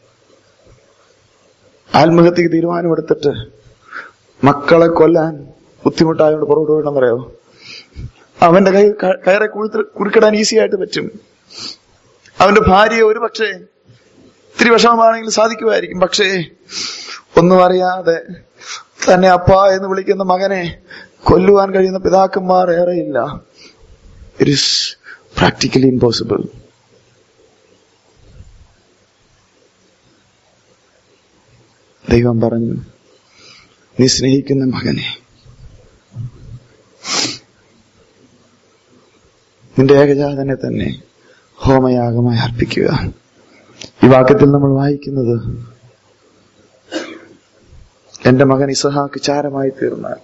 ആത്മഹത്യക്ക് തീരുമാനമെടുത്തിട്ട് മക്കളെ കൊല്ലാൻ ബുദ്ധിമുട്ടായതുകൊണ്ട് പുറകോട്ട് പോകണം പറയാമോ അവന്റെ കൈ ക- കയറെ കുഴുത്ത് കുറുക്കിടാൻ ഈസി ആയിട്ട് പറ്റും അവന്റെ ഭാര്യയെ ഒരു പക്ഷേ ഇത്തിരി വിഷമമാണെങ്കിൽ സാധിക്കുമായിരിക്കും പക്ഷേ ഒന്നും അറിയാതെ തന്നെ അപ്പ എന്ന് വിളിക്കുന്ന മകനെ കൊല്ലുവാൻ കഴിയുന്ന പിതാക്കന്മാർ ഏറെയില്ല ഇറ്റ് ഇസ് പ്രാക്ടിക്കലി ഇമ്പോസിബിൾ ദൈവം പറഞ്ഞു നീ സ്നേഹിക്കുന്ന മകനെ നിന്റെ ഏകജാതനെ തന്നെ ഹോമയാഗമായി അർപ്പിക്കുക ഈ വാക്യത്തിൽ നമ്മൾ വായിക്കുന്നത് എന്റെ മകൻ ഇസഹാക്ക് ചാരമായി തീർന്നാൽ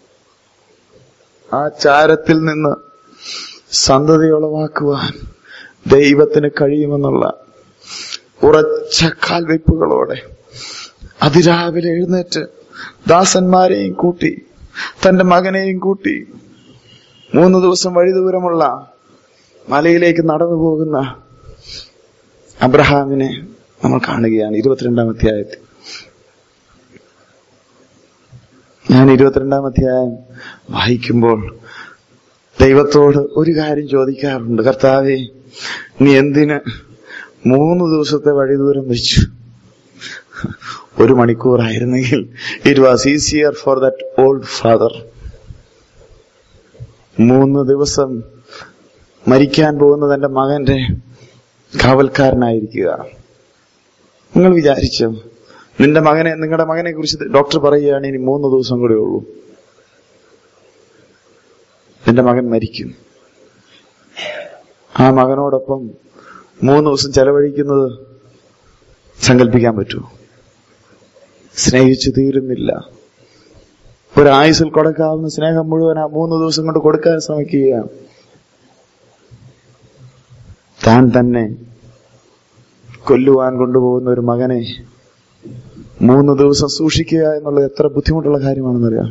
ആ ചാരത്തിൽ നിന്ന് സന്തതി ഉളവാക്കുവാൻ ദൈവത്തിന് കഴിയുമെന്നുള്ള ഉറച്ച കാൽവയ്പ്പുകളോടെ അതിരാവിലെ എഴുന്നേറ്റ് ദാസന്മാരെയും കൂട്ടി തന്റെ മകനെയും കൂട്ടി മൂന്ന് ദിവസം വഴി ദൂരമുള്ള മലയിലേക്ക് നടന്നു പോകുന്ന അബ്രഹാമിനെ നമ്മൾ കാണുകയാണ് ഇരുപത്തിരണ്ടാം അധ്യായത്തിൽ ഞാൻ ഇരുപത്തിരണ്ടാം അധ്യായം വായിക്കുമ്പോൾ ദൈവത്തോട് ഒരു കാര്യം ചോദിക്കാറുണ്ട് കർത്താവേ നീ എന്തിന് മൂന്ന് ദിവസത്തെ വഴി ദൂരം വെച്ചു ഒരു മണിക്കൂറായിരുന്നെങ്കിൽ it was easier for that old father മൂന്ന് ദിവസം മരിക്കാൻ പോകുന്നത് എന്റെ മകന്റെ കാവൽക്കാരനായിരിക്കുക നിങ്ങൾ വിചാരിച്ചോ നിന്റെ മകനെ നിങ്ങളുടെ മകനെ കുറിച്ച് ഡോക്ടർ പറയുകയാണ് ഇനി മൂന്ന് ദിവസം കൂടെ ഉള്ളൂ നിന്റെ മകൻ മരിക്കും ആ മകനോടൊപ്പം മൂന്ന് ദിവസം ചെലവഴിക്കുന്നത് സങ്കല്പിക്കാൻ പറ്റുമോ സ്നേഹിച്ചു തീരുന്നില്ല ഒരായുസിൽ കൊടുക്കാവുന്ന സ്നേഹം മുഴുവൻ ആ മൂന്ന് ദിവസം കൊണ്ട് കൊടുക്കാൻ ശ്രമിക്കുകയാണ് താൻ തന്നെ കൊല്ലുവാൻ കൊണ്ടുപോകുന്ന ഒരു മകനെ മൂന്ന് ദിവസം സൂക്ഷിക്കുക എന്നുള്ളത് എത്ര ബുദ്ധിമുട്ടുള്ള കാര്യമാണെന്നറിയാം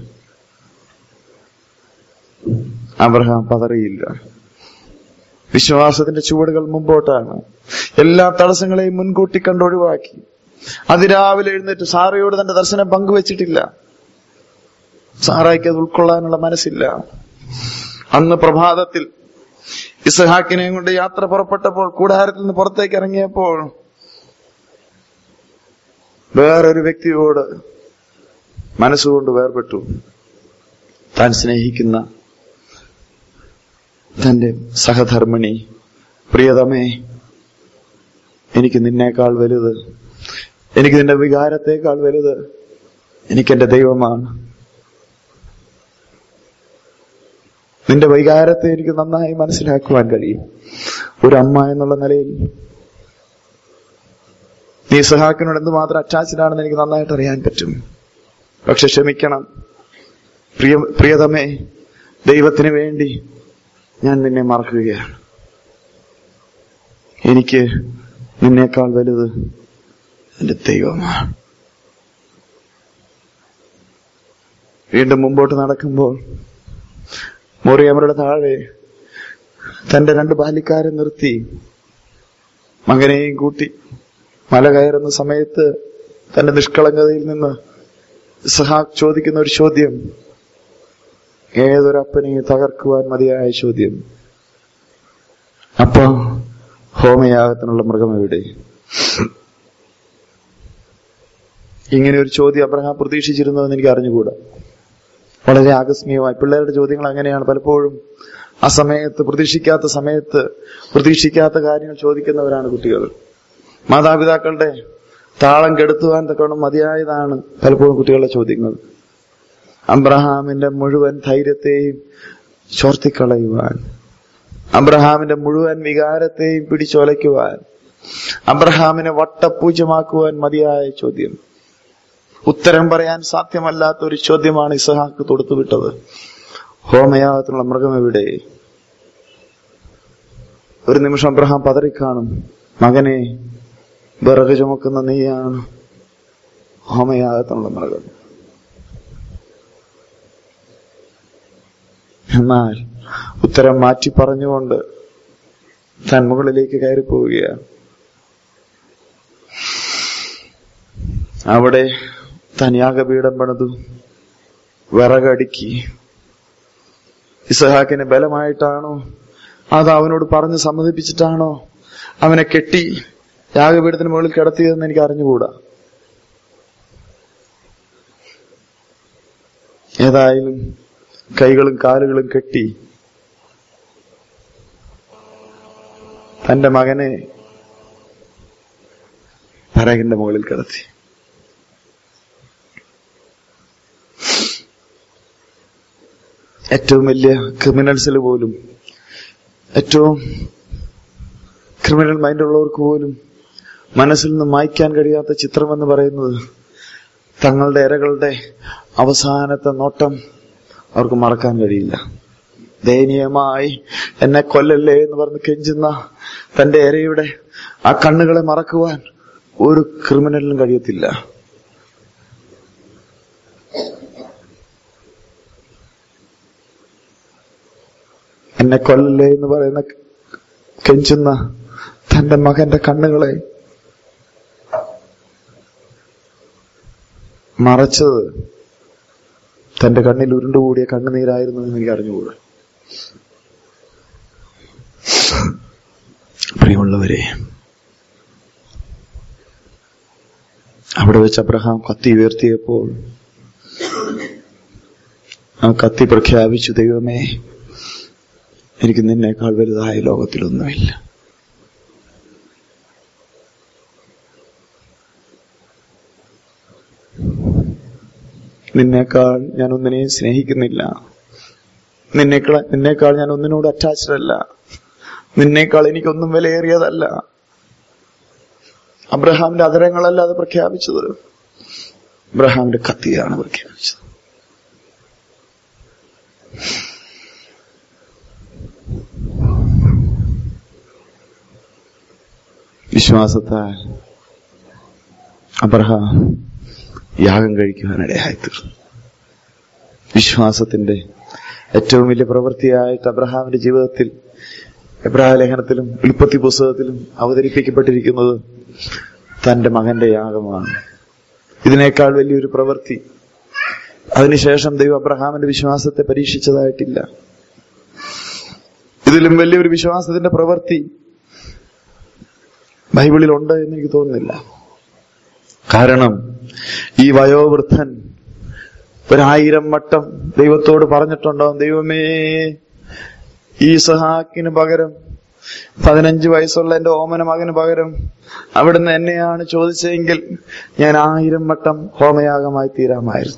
അബ്രഹാം പതറിയില്ല വിശ്വാസത്തിന്റെ ചുവടുകൾ മുമ്പോട്ടാണ് എല്ലാ തടസ്സങ്ങളെയും മുൻകൂട്ടി കണ്ടൊഴിവാക്കി അതിരാവിലെ എഴുന്നേറ്റ് സാറയോട് തന്റെ ദർശനം പങ്കുവച്ചിട്ടില്ല സാറായിക്ക് അത് ഉൾക്കൊള്ളാനുള്ള മനസ്സില്ല അന്ന് പ്രഭാതത്തിൽ ഇസഹാക്കിനെയും കൊണ്ട് യാത്ര പുറപ്പെട്ടപ്പോൾ കൂടാരത്തിൽ നിന്ന് പുറത്തേക്ക് ഇറങ്ങിയപ്പോൾ വേറൊരു വ്യക്തിയോട് മനസ്സുകൊണ്ട് വേർപെട്ടു താൻ സ്നേഹിക്കുന്ന തന്റെ സഹധർമ്മിണി പ്രിയതമേ എനിക്ക് നിന്നേക്കാൾ വലുത് എനിക്ക് നിന്റെ വികാരത്തെക്കാൾ വലുത് എനിക്കെന്റെ ദൈവമാണ് നിന്റെ വൈകാരത്തെ എനിക്ക് നന്നായി മനസ്സിലാക്കുവാൻ കഴിയും ഒരു അമ്മ എന്നുള്ള നിലയിൽ നീ സഹാക്കിനോട് എന്തുമാത്രം അറ്റാച്ച്ഡ് ആണെന്ന് എനിക്ക് നന്നായിട്ട് അറിയാൻ പറ്റും പക്ഷെ ക്ഷമിക്കണം പ്രിയ പ്രിയതമേ ദൈവത്തിന് വേണ്ടി ഞാൻ നിന്നെ മറക്കുകയാണ് എനിക്ക് നിന്നേക്കാൾ വലുത് എന്റെ ദൈവമാണ് വീണ്ടും മുമ്പോട്ട് നടക്കുമ്പോൾ മോറിയമ്മയുടെ താഴെ തന്റെ രണ്ട് ബാല്യക്കാരെ നിർത്തി മകനെയും കൂട്ടി മല കയറുന്ന സമയത്ത് തന്റെ നിഷ്കളങ്കതയിൽ നിന്ന് സഹാബ് ചോദിക്കുന്ന ഒരു ചോദ്യം ഏതൊരപ്പനെ തകർക്കുവാൻ മതിയായ ചോദ്യം അപ്പൊ ഹോമയാഗത്തിനുള്ള മൃഗം എവിടെ ഇങ്ങനെ ഒരു ചോദ്യം അബ്രഹാം പ്രതീക്ഷിച്ചിരുന്നതെന്ന് എനിക്ക് അറിഞ്ഞുകൂടാ വളരെ ആകസ്മികമായി പിള്ളേരുടെ ചോദ്യങ്ങൾ അങ്ങനെയാണ് പലപ്പോഴും ആ സമയത്ത് പ്രതീക്ഷിക്കാത്ത സമയത്ത് പ്രതീക്ഷിക്കാത്ത കാര്യങ്ങൾ ചോദിക്കുന്നവരാണ് കുട്ടികൾ മാതാപിതാക്കളുടെ താളം കെടുത്തുവാൻ തക്കവണ്ണം മതിയായതാണ് പലപ്പോഴും കുട്ടികളുടെ ചോദ്യങ്ങൾ അബ്രഹാമിന്റെ മുഴുവൻ ധൈര്യത്തെയും ചോർത്തിക്കളയുവാൻ അബ്രഹാമിന്റെ മുഴുവൻ വികാരത്തെയും പിടിച്ചൊലയ്ക്കുവാൻ അബ്രഹാമിനെ വട്ടപൂജ്യമാക്കുവാൻ മതിയായ ചോദ്യം ഉത്തരം പറയാൻ സാധ്യമല്ലാത്ത ഒരു ചോദ്യമാണ് ഇസഹാക്ക് തൊടുത്തുവിട്ടത് ഹോമയാഗത്തിനുള്ള മൃഗം എവിടെ ഒരു നിമിഷം അബ്രഹാം പതറിക്കാണും മകനെ വിറക് ചുമക്കുന്ന നീയാണ് ഹോമയാഗത്തിനുള്ള മൃഗം എന്നാൽ ഉത്തരം മാറ്റി പറഞ്ഞുകൊണ്ട് താൻ മുകളിലേക്ക് കയറി പോവുകയാണ് അവിടെ താൻ യാഗപീഠം പണിതു വിറകടുക്കി ഇസഹാക്കിന് ബലമായിട്ടാണോ അത് അവനോട് പറഞ്ഞ് സമ്മതിപ്പിച്ചിട്ടാണോ അവനെ കെട്ടി യാഗപീഠത്തിന് മുകളിൽ കിടത്തിയതെന്ന് എനിക്ക് അറിഞ്ഞുകൂടാ ഏതായാലും കൈകളും കാലുകളും കെട്ടി തന്റെ മകനെ വിറകിന്റെ മുകളിൽ കിടത്തി ഏറ്റവും വലിയ ക്രിമിനൽസിൽ പോലും ഏറ്റവും ക്രിമിനൽ മൈൻഡുള്ളവർക്ക് പോലും മനസ്സിൽ നിന്ന് മായ്ക്കാൻ കഴിയാത്ത ചിത്രം എന്ന് പറയുന്നത് തങ്ങളുടെ ഇരകളുടെ അവസാനത്തെ നോട്ടം അവർക്ക് മറക്കാൻ കഴിയില്ല ദയനീയമായി എന്നെ കൊല്ലല്ലേ എന്ന് പറഞ്ഞ് കെഞ്ചുന്ന തന്റെ ഇരയുടെ ആ കണ്ണുകളെ മറക്കുവാൻ ഒരു ക്രിമിനലിനും കഴിയത്തില്ല എന്നെ കൊല്ലല്ലേ എന്ന് പറയുന്ന കെഞ്ചുന്ന തന്റെ മകന്റെ കണ്ണുകളെ മറച്ചത് തന്റെ കണ്ണിൽ ഉരുണ്ടുകൂടിയ കണ്ണുനീരായിരുന്നു എന്ന് എനിക്ക് അറിഞ്ഞുകൂടാ പ്രിയമുള്ളവരെ അവിടെ വെച്ച് അബ്രഹാം കത്തി ഉയർത്തിയപ്പോൾ ആ കത്തി പ്രഖ്യാപിച്ചു ദൈവമേ എനിക്ക് നിന്നേക്കാൾ വലുതായ ലോകത്തിലൊന്നുമില്ല നിന്നേക്കാൾ ഞാൻ ഒന്നിനെയും സ്നേഹിക്കുന്നില്ല നിന്നേക്കാൾ നിന്നേക്കാൾ ഞാൻ ഒന്നിനോട് അറ്റാച്ച്ഡ് അല്ല നിന്നേക്കാൾ എനിക്കൊന്നും വിലയേറിയതല്ല അബ്രഹാമിന്റെ അതരങ്ങളല്ല അത് പ്രഖ്യാപിച്ചത് അബ്രഹാമിന്റെ കത്തിയാണ് പ്രഖ്യാപിച്ചത് വിശ്വാസത്താൽ അബ്രഹാം യാഗം കഴിക്കുവാനിടയായി തീർന്നു വിശ്വാസത്തിന്റെ ഏറ്റവും വലിയ പ്രവൃത്തിയായിട്ട് അബ്രഹാമിന്റെ ജീവിതത്തിൽ എബ്രാഹിം ലേഖനത്തിലും ഉൽപ്പത്തി പുസ്തകത്തിലും അവതരിപ്പിക്കപ്പെട്ടിരിക്കുന്നത് തന്റെ മകന്റെ യാഗമാണ് ഇതിനേക്കാൾ വലിയൊരു പ്രവൃത്തി അതിനുശേഷം ദൈവം അബ്രഹാമിന്റെ വിശ്വാസത്തെ പരീക്ഷിച്ചതായിട്ടില്ല ഇതിലും വലിയൊരു വിശ്വാസത്തിന്റെ പ്രവൃത്തി ബൈബിളിൽ ഉണ്ട് എന്ന് എനിക്ക് തോന്നുന്നില്ല കാരണം ഈ വയോവൃദ്ധൻ ഒരായിരം വട്ടം ദൈവത്തോട് പറഞ്ഞിട്ടുണ്ടാവും ദൈവമേ ഈ സഹാക്കിന് പകരം പതിനഞ്ച് വയസ്സുള്ള എന്റെ ഓമന മകന് പകരം അവിടുന്ന് എന്നെയാണ് ചോദിച്ചതെങ്കിൽ ഞാൻ ആയിരം വട്ടം ഹോമയാഗമായി തീരാമായിരുന്നു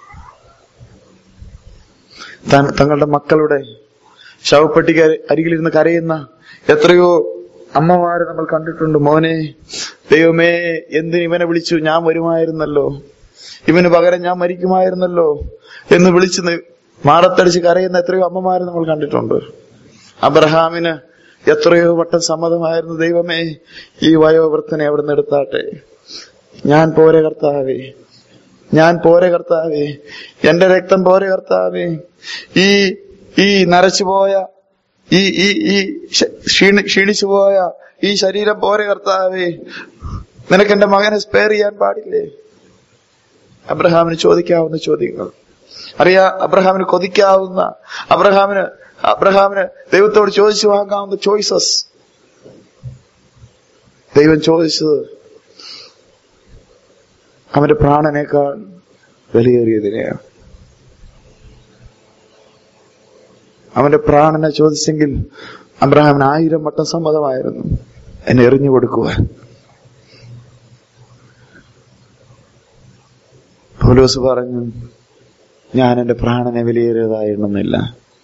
താൻ തങ്ങളുടെ മക്കളുടെ ശവപ്പെട്ടിക്ക് അരി- അരികിലിരുന്ന് കരയുന്ന എത്രയോ അമ്മമാരെ നമ്മൾ കണ്ടിട്ടുണ്ട് മോനെ ദൈവമേ എന്തിന് ഇവനെ വിളിച്ചു ഞാൻ വരുമായിരുന്നല്ലോ ഇവന് പകരം ഞാൻ മരിക്കുമായിരുന്നല്ലോ എന്ന് വിളിച്ച് നി- മാറത്തടിച്ച് കരയുന്ന എത്രയോ അമ്മമാരെ നമ്മൾ കണ്ടിട്ടുണ്ട് അബ്രഹാമിന് എത്രയോ വട്ടം സമ്മതമായിരുന്നു ദൈവമേ ഈ വയോവൃത്തനെ അവിടെ നിന്ന് എടുത്താട്ടെ ഞാൻ പോരെ കർത്താവേ ഞാൻ പോരെ കർത്താവേ എന്റെ രക്തം പോരെ കർത്താവേ ഈ ഈ നരച്ചുപോയ ഈ ഈ ഈ ശ- ക്ഷീണി ക്ഷീണിച്ചു പോയ ഈ ശരീരം പോരെ കർത്താവേ നിനക്ക് എന്റെ മകനെ സ്പെയർ ചെയ്യാൻ പാടില്ലേ അബ്രഹാമിന് ചോദിക്കാവുന്ന ചോദ്യങ്ങൾ അറിയാ അബ്രഹാമിന് കൊതിക്കാവുന്ന അബ്രഹാമിന് അബ്രഹാമിന് ദൈവത്തോട് ചോദിച്ചു വാങ്ങാവുന്ന ചോയ്സസ് ദൈവം ചോദിച്ചത് അവന്റെ പ്രാണനേക്കാൾ വിലയേറിയതിനെയാണ് അവന്റെ പ്രാണനെ ചോദിച്ചെങ്കിൽ അബ്രഹാമിന് ആയിരം വട്ടം സമ്മതമായിരുന്നു എന്നെ എറിഞ്ഞു കൊടുക്കുവാൻ പൗലോസ് പറഞ്ഞു ഞാൻ എന്റെ പ്രാണനെ വിലയേറിയതായിരുന്നില്ല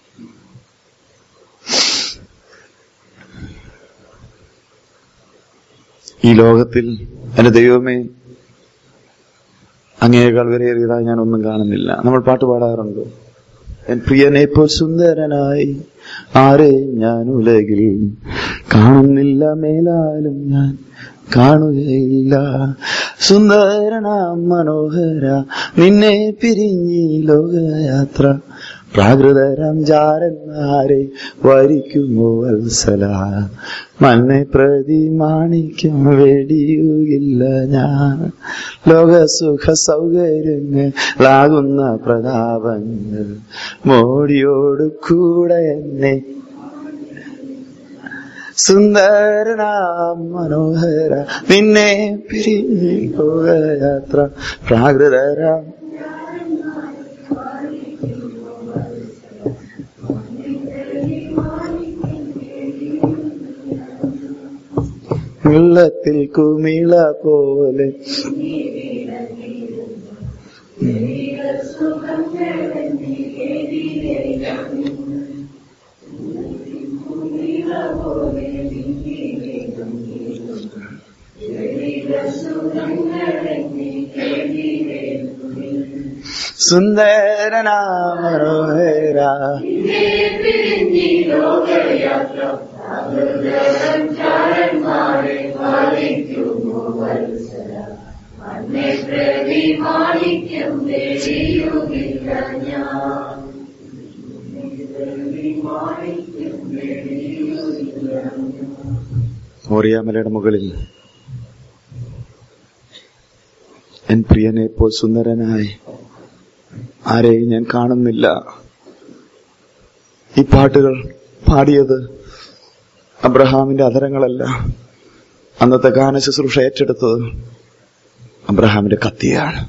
ഈ ലോകത്തിൽ എന്റെ ദൈവമേ അങ്ങേക്കാൾ വിലയേറിയതായി ഞാൻ ഒന്നും കാണുന്നില്ല നമ്മൾ പാട്ട് പാടാറുണ്ട് എൻ പ്രിയനെ ഇപ്പോൾ സുന്ദരനായി ആരെ ഞാൻ ഉലകിൽ കാണുന്നില്ല മേലാലും ഞാൻ കാണുകയില്ല സുന്ദരനാം മനോഹര നിന്നെ പിരിഞ്ഞി ലോകയാത്ര പ്രാകൃതരം ജാരന്മാരെ വരിക്കുമോ വത്സല മണ്ണെ പ്രതി മാണിക്യം വെടിയുകില്ല ഞാൻ ലോകസുഖ സൗകര്യങ്ങളാകുന്ന പ്രതാപങ്ങൾ മോടിയോട് കൂടെ എന്നെ സുന്ദരനാം മനോഹര നിന്നെ പിരിഞ്ഞി ലോകയാത്ര പ്രാകൃതരാം വെള്ളത്തിൽ കുമിള പോലെ സുന്ദരനാ മനോഹര ഓറിയാമലയുടെ മുകളിൽ എൻ പ്രിയനെ ഇപ്പോൾ സുന്ദരനായി ആരെയും ഞാൻ കാണുന്നില്ല ഈ പാട്ടുകൾ പാടിയത് അബ്രഹാമിന്റെ അധരങ്ങളല്ല അന്നത്തെ ഗാന ശുശ്രൂഷ ഏറ്റെടുത്തത് അബ്രഹാമിന്റെ കത്തിയാണ്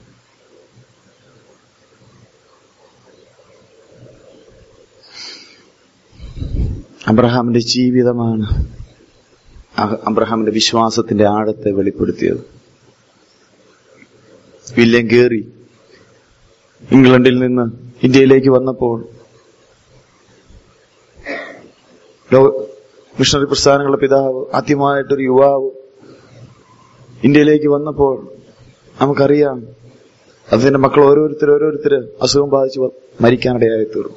അബ്രഹാമിന്റെ ജീവിതമാണ് അഹ് അബ്രഹാമിന്റെ വിശ്വാസത്തിന്റെ ആഴത്തെ വെളിപ്പെടുത്തിയത് വില്യം കേറി ഇംഗ്ലണ്ടിൽ നിന്ന് ഇന്ത്യയിലേക്ക് വന്നപ്പോൾ ലോ- മിഷണറി പ്രസ്ഥാനങ്ങളുടെ പിതാവ് ആദ്യമായിട്ടൊരു യുവാവ് ഇന്ത്യയിലേക്ക് വന്നപ്പോൾ നമുക്കറിയാം അതിന്റെ മക്കൾ ഓരോരുത്തർ ഓരോരുത്തർ അസുഖം ബാധിച്ച് വ- മരിക്കാനിടയായി തീർന്നു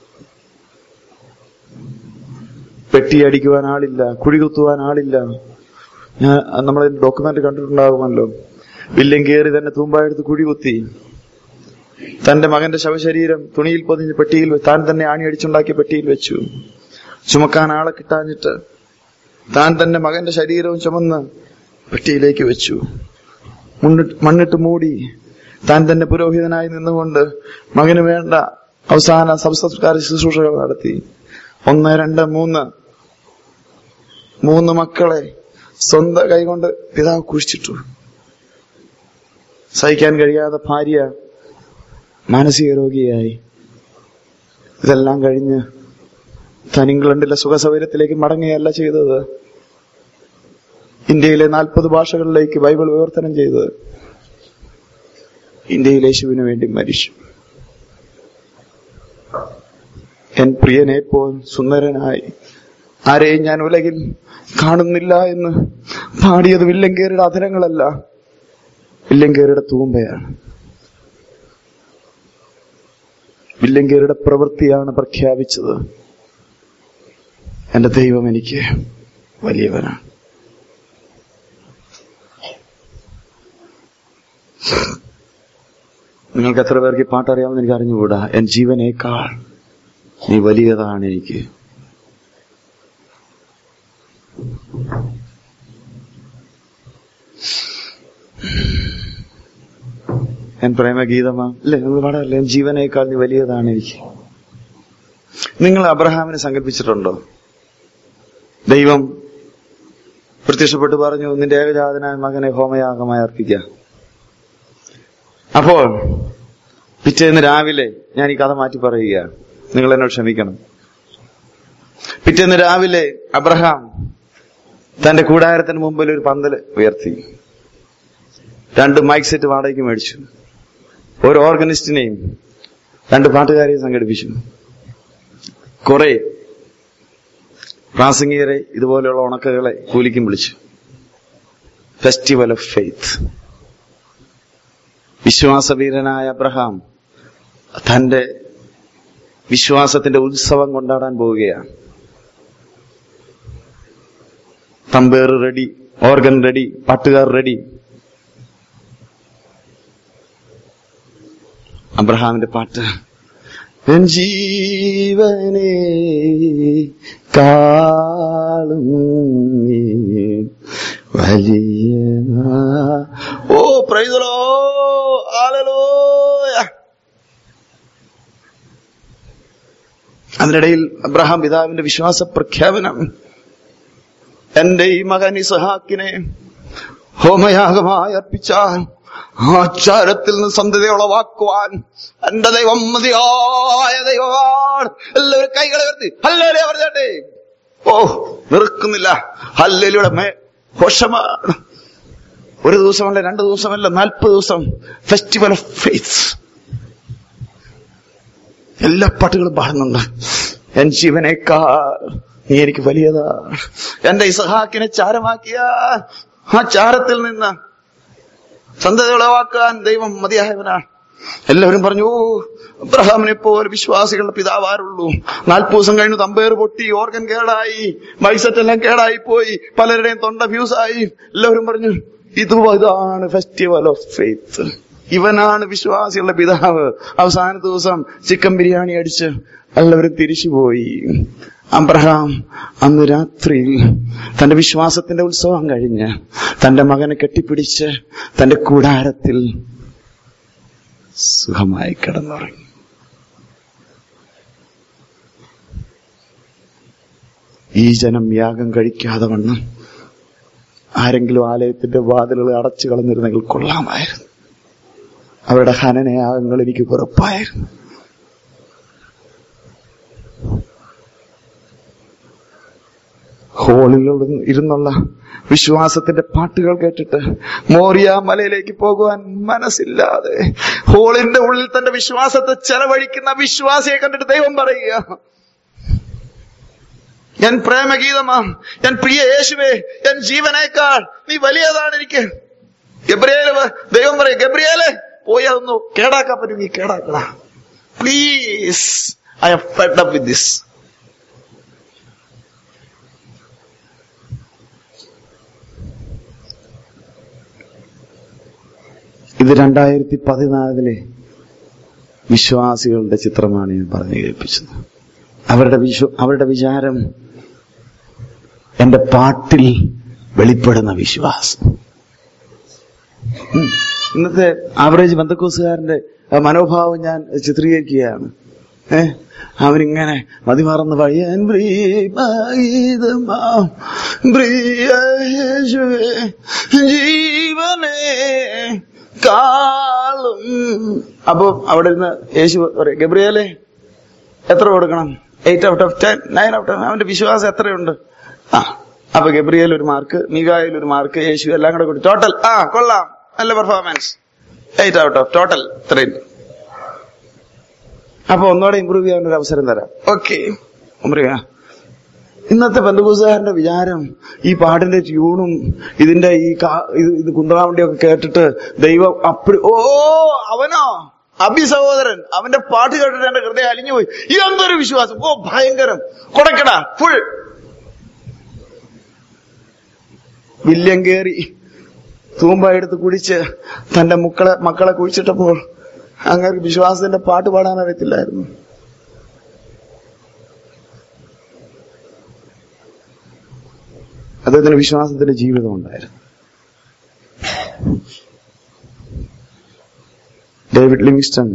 പെട്ടി അടിക്കുവാൻ ആളില്ല കുഴി കുത്തുവാൻ ആളില്ല ഞാൻ നമ്മൾ ഡോക്യുമെന്റ് കണ്ടിട്ടുണ്ടാകുമല്ലോ വില്യം കയറി തന്നെ തൂമ്പായെടുത്ത് കുഴി കുത്തി തന്റെ മകന്റെ ശവശരീരം തുണിയിൽ പൊതിഞ്ഞ് പെട്ടിയിൽ വെ- താൻ തന്നെ ആണി അടിച്ചുണ്ടാക്കിയ പെട്ടിയിൽ വെച്ചു ചുമക്കാൻ ആളെ കിട്ടാഞ്ഞിട്ട് താൻ തന്റെ മകന്റെ ശരീരവും ചുമന്ന് പെട്ടിയിലേക്ക് വെച്ചു മുന്നിട്ട് മണ്ണിട്ട് മൂടി താൻ തന്നെ പുരോഹിതനായി നിന്നുകൊണ്ട് മകന് വേണ്ട അവസാന സംസ്കാര ശുശ്രൂഷകൾ നടത്തി ഒന്ന് രണ്ട് മൂന്ന് മൂന്ന് മക്കളെ സ്വന്തം കൈകൊണ്ട് പിതാവ് കുഴിച്ചിട്ടു സഹിക്കാൻ കഴിയാതെ ഭാര്യ മാനസിക രോഗിയായി ഇതെല്ലാം കഴിഞ്ഞ് താൻ ഇംഗ്ലണ്ടിലെ സുഖസൗകര്യത്തിലേക്ക് മടങ്ങുകയല്ല ചെയ്തത് ഇന്ത്യയിലെ നാൽപ്പത് ഭാഷകളിലേക്ക് ബൈബിൾ വിവർത്തനം ചെയ്തത് ഇന്ത്യയിൽ യേശുവിന് വേണ്ടി മരിച്ചു എൻ പ്രിയനെ പോൽ സുന്ദരനായി ആരെയും ഞാൻ ഉലകിൽ കാണുന്നില്ല എന്ന് പാടിയത് വില്ലങ്കേരുടെ അധരങ്ങളല്ല വില്ലങ്കേരുടെ തൂമ്പയാണ് വില്ലങ്കേരുടെ പ്രവൃത്തിയാണ് പ്രഖ്യാപിച്ചത് എന്റെ ദൈവം എനിക്ക് വലിയവനാണ് നിങ്ങൾക്ക് എത്ര പേർക്ക് ഈ പാട്ട് അറിയാമെന്ന് എനിക്ക് അറിഞ്ഞുകൂടാ എൻ ജീവനേക്കാൾ നീ വലിയതാണ് എനിക്ക് എൻ പ്രേമഗീതമാ അല്ലേ നിങ്ങൾ പാടാറില്ലേ എൻ ജീവനേക്കാൾ നീ വലിയതാണ് എനിക്ക് നിങ്ങൾ അബ്രഹാമിനെ സങ്കല്പിച്ചിട്ടുണ്ടോ ദൈവം പ്രത്യക്ഷപ്പെട്ട് പറഞ്ഞു നിന്റെ ഏകജാതനായ മകനെ ഹോമയാഗമായി അർപ്പിക്കുക അപ്പോൾ പിറ്റേന്ന് രാവിലെ ഞാൻ ഈ കഥ മാറ്റി പറയുക നിങ്ങൾ എന്നോട് ക്ഷമിക്കണം പിറ്റേന്ന് രാവിലെ അബ്രഹാം തന്റെ കൂടാരത്തിന് മുമ്പിൽ ഒരു പന്തല് ഉയർത്തി രണ്ട് മൈക്ക് സെറ്റ് വാടകയ്ക്ക് മേടിച്ചു ഒരു ഓർഗനിസ്റ്റിനെയും രണ്ട് പാട്ടുകാരെയും സംഘടിപ്പിച്ചു കുറെ പ്രാസംഗികരെ ഇതുപോലെയുള്ള ഉണക്കകളെ കൂലിക്കും വിളിച്ചു ഫെസ്റ്റിവൽ ഓഫ് ഫെയ്ത്ത് വിശ്വാസവീരനായ അബ്രഹാം തന്റെ വിശ്വാസത്തിന്റെ ഉത്സവം കൊണ്ടാടാൻ പോവുകയാണ് തമ്പേർ റെഡി ഓർഗൻ റെഡി പാട്ടുകാർ റെഡി അബ്രഹാമിന്റെ പാട്ട് എൻ ജീവനെ കാളും നീ വലിയ ഓ പ്രൈസലോ ആലലോയ അതിനിടയിൽ അബ്രഹാം പിതാവിന്റെ വിശ്വാസ പ്രഖ്യാപനം എന്റെ ഈ മകൻ ഇസഹാക്കിനെ ഹോമയാഗമായി അർപ്പിച്ചാൽ ആചാരത്തിൽ നിന്ന് സന്ധത ഉളവാക്കുവാൻ എന്റെ ദൈവം മതിയായ ദൈവമാണ് എല്ലാവരും കൈകളെ ഉയർത്തി ഹല്ലേലൂയ പറഞ്ഞാട്ടെ ഓ നിറുക്കുന്നില്ല ഹല്ലേലൂടെ മേ ഘോഷമാണ് ഒരു ദിവസമല്ല രണ്ട് ദിവസമല്ല നാൽപ്പത് ദിവസം ഫെസ്റ്റിവൽ ഓഫ് ഫെയ്ത്ത് എല്ലാ പാട്ടുകളും പാടുന്നുണ്ട് എൻ ജീവനേക്കാൾ നീ എനിക്ക് വലിയതാണ് എന്റെ ഇസഹാക്കിനെ ചാരമാക്കിയ ആ ചാരത്തിൽ നിന്ന് സന്തതി ഉളവാക്കാൻ ദൈവം മതിയായവനാണ് എല്ലാവരും പറഞ്ഞു ഓ അബ്രഹാമിനെ പോലെ വിശ്വാസികളുടെ പിതാവാരുള്ളൂ നാൽപ്പത് ദിവസം കഴിഞ്ഞ് തമ്പേർ പൊട്ടി ഓർഗൻ കേടായി മൈസെറ്റ് എല്ലാം കേടായി പോയി പലരുടെയും തൊണ്ട ഫ്യൂസായി എല്ലാവരും പറഞ്ഞു ഇത് ഇതാണ് ഫെസ്റ്റിവൽ ഓഫ് ഫെയ്ത്ത് ഇവനാണ് വിശ്വാസികളുടെ പിതാവ് അവസാന ദിവസം ചിക്കൻ ബിരിയാണി അടിച്ച് എല്ലാവരും തിരിച്ചുപോയി അബ്രഹാം അന്ന് രാത്രി തന്റെ വിശ്വാസത്തിന്റെ ഉത്സവം കഴിഞ്ഞ് തന്റെ മകനെ കെട്ടിപ്പിടിച്ച് തന്റെ കൂടാരത്തിൽ സുഖമായി കിടന്നുറങ്ങി ഈ ജനം യാഗം കഴിക്കാതെ വണ്ണം ആരെങ്കിലും ആലയത്തിന്റെ വാതിലുകൾ അടച്ചു കളഞ്ഞിരുന്നെങ്കിൽ കൊള്ളാമായിരുന്നു അവരുടെ ഹനനയാഗങ്ങൾ എനിക്ക് പുറപ്പായിരുന്നു ഹോളിൽ ഇരുന്നുള്ള വിശ്വാസത്തിന്റെ പാട്ടുകൾ കേട്ടിട്ട് മോറിയ മലയിലേക്ക് പോകുവാൻ മനസ്സില്ലാതെ ഹോളിന്റെ ഉള്ളിൽ തന്റെ വിശ്വാസത്തെ ചെലവഴിക്കുന്ന വിശ്വാസിയെ കണ്ടിട്ട് ദൈവം പറയുക ഞാൻ പ്രേമഗീതമാ ഞാൻ പ്രിയ യേശുവേ ഞാൻ ജീവനേക്കാൾ നീ വലിയതാണ് എനിക്ക് ഗബ്രിയേല് ദൈവം പറയും ഗബ്രിയേലെ പോയി അതൊന്നു കേടാക്കാൻ പറ്റുമെങ്കിൽ കേടാക്കണ please I'm fed up with this ഇത് രണ്ടായിരത്തി പതിനാലിലെ വിശ്വാസികളുടെ ചിത്രമാണ് ഞാൻ പറഞ്ഞു കേൾപ്പിച്ചത് അവരുടെ വിശ്വ അവരുടെ വിചാരം എന്റെ പാട്ടിൽ വെളിപ്പെടുന്ന വിശ്വാസം ഉം. ഇന്നത്തെ ആവറേജ് ബന്ധക്കോസുകാരന്റെ ആ മനോഭാവം ഞാൻ ചിത്രീകരിക്കുകയാണ് ഏ അവരിങ്ങനെ മതിമറന്ന് വഴിയാൻ ജീവനെ കാളും അപ്പൊ അവിടെ ഇരുന്ന് യേശു പറയും ഗബ്രിയേലെ എത്ര കൊടുക്കണം eight out of ten nine out of അവന്റെ വിശ്വാസം എത്രയുണ്ട് ആ അപ്പൊ ഗബ്രിയേൽ ഒരു മാർക്ക് മികായിൽ ഒരു മാർക്ക് യേശു എല്ലാം കൂടെ കൂടി ടോട്ടൽ ആ കൊള്ളാം നല്ല performance eight out of total ഇത്രയും അപ്പൊ ഒന്നുകൂടെ ഇമ്പ്രൂവ് ചെയ്യാൻ ഒരു അവസരം തരാം ഓക്കെ ഇന്നത്തെ ബന്ധുപൂസുകാരന്റെ വിചാരം ഈ പാട്ടിന്റെ ട്യൂണും ഇതിന്റെ ഈ കാ- ഇത് ഇത് കുന്തളാവണ്ടിയൊക്കെ കേട്ടിട്ട് ദൈവം അപ്പടി ഓ അവനോ അഭി സഹോദരൻ അവന്റെ പാട്ട് കേട്ടിട്ട് എന്റെ ഹൃദയം അലിഞ്ഞുപോയി ഈ എന്തൊരു വിശ്വാസം ഓ ഭയങ്കരം കൊടക്കട ഫുൾ വില്യം കേറി തൂമ്പ എടുത്ത് കുടിച്ച് തന്റെ മുക്കളെ മക്കളെ കുഴിച്ചിട്ടപ്പോൾ അങ്ങനെ വിശ്വാസത്തിന്റെ പാട്ട് പാടാൻ അറിയത്തില്ലായിരുന്നു അദ്ദേഹത്തിന് വിശ്വാസത്തിന്റെ ജീവിതം ഉണ്ടായിരുന്നു ഡേവിഡ് ലിവിങ്സ്റ്റൺ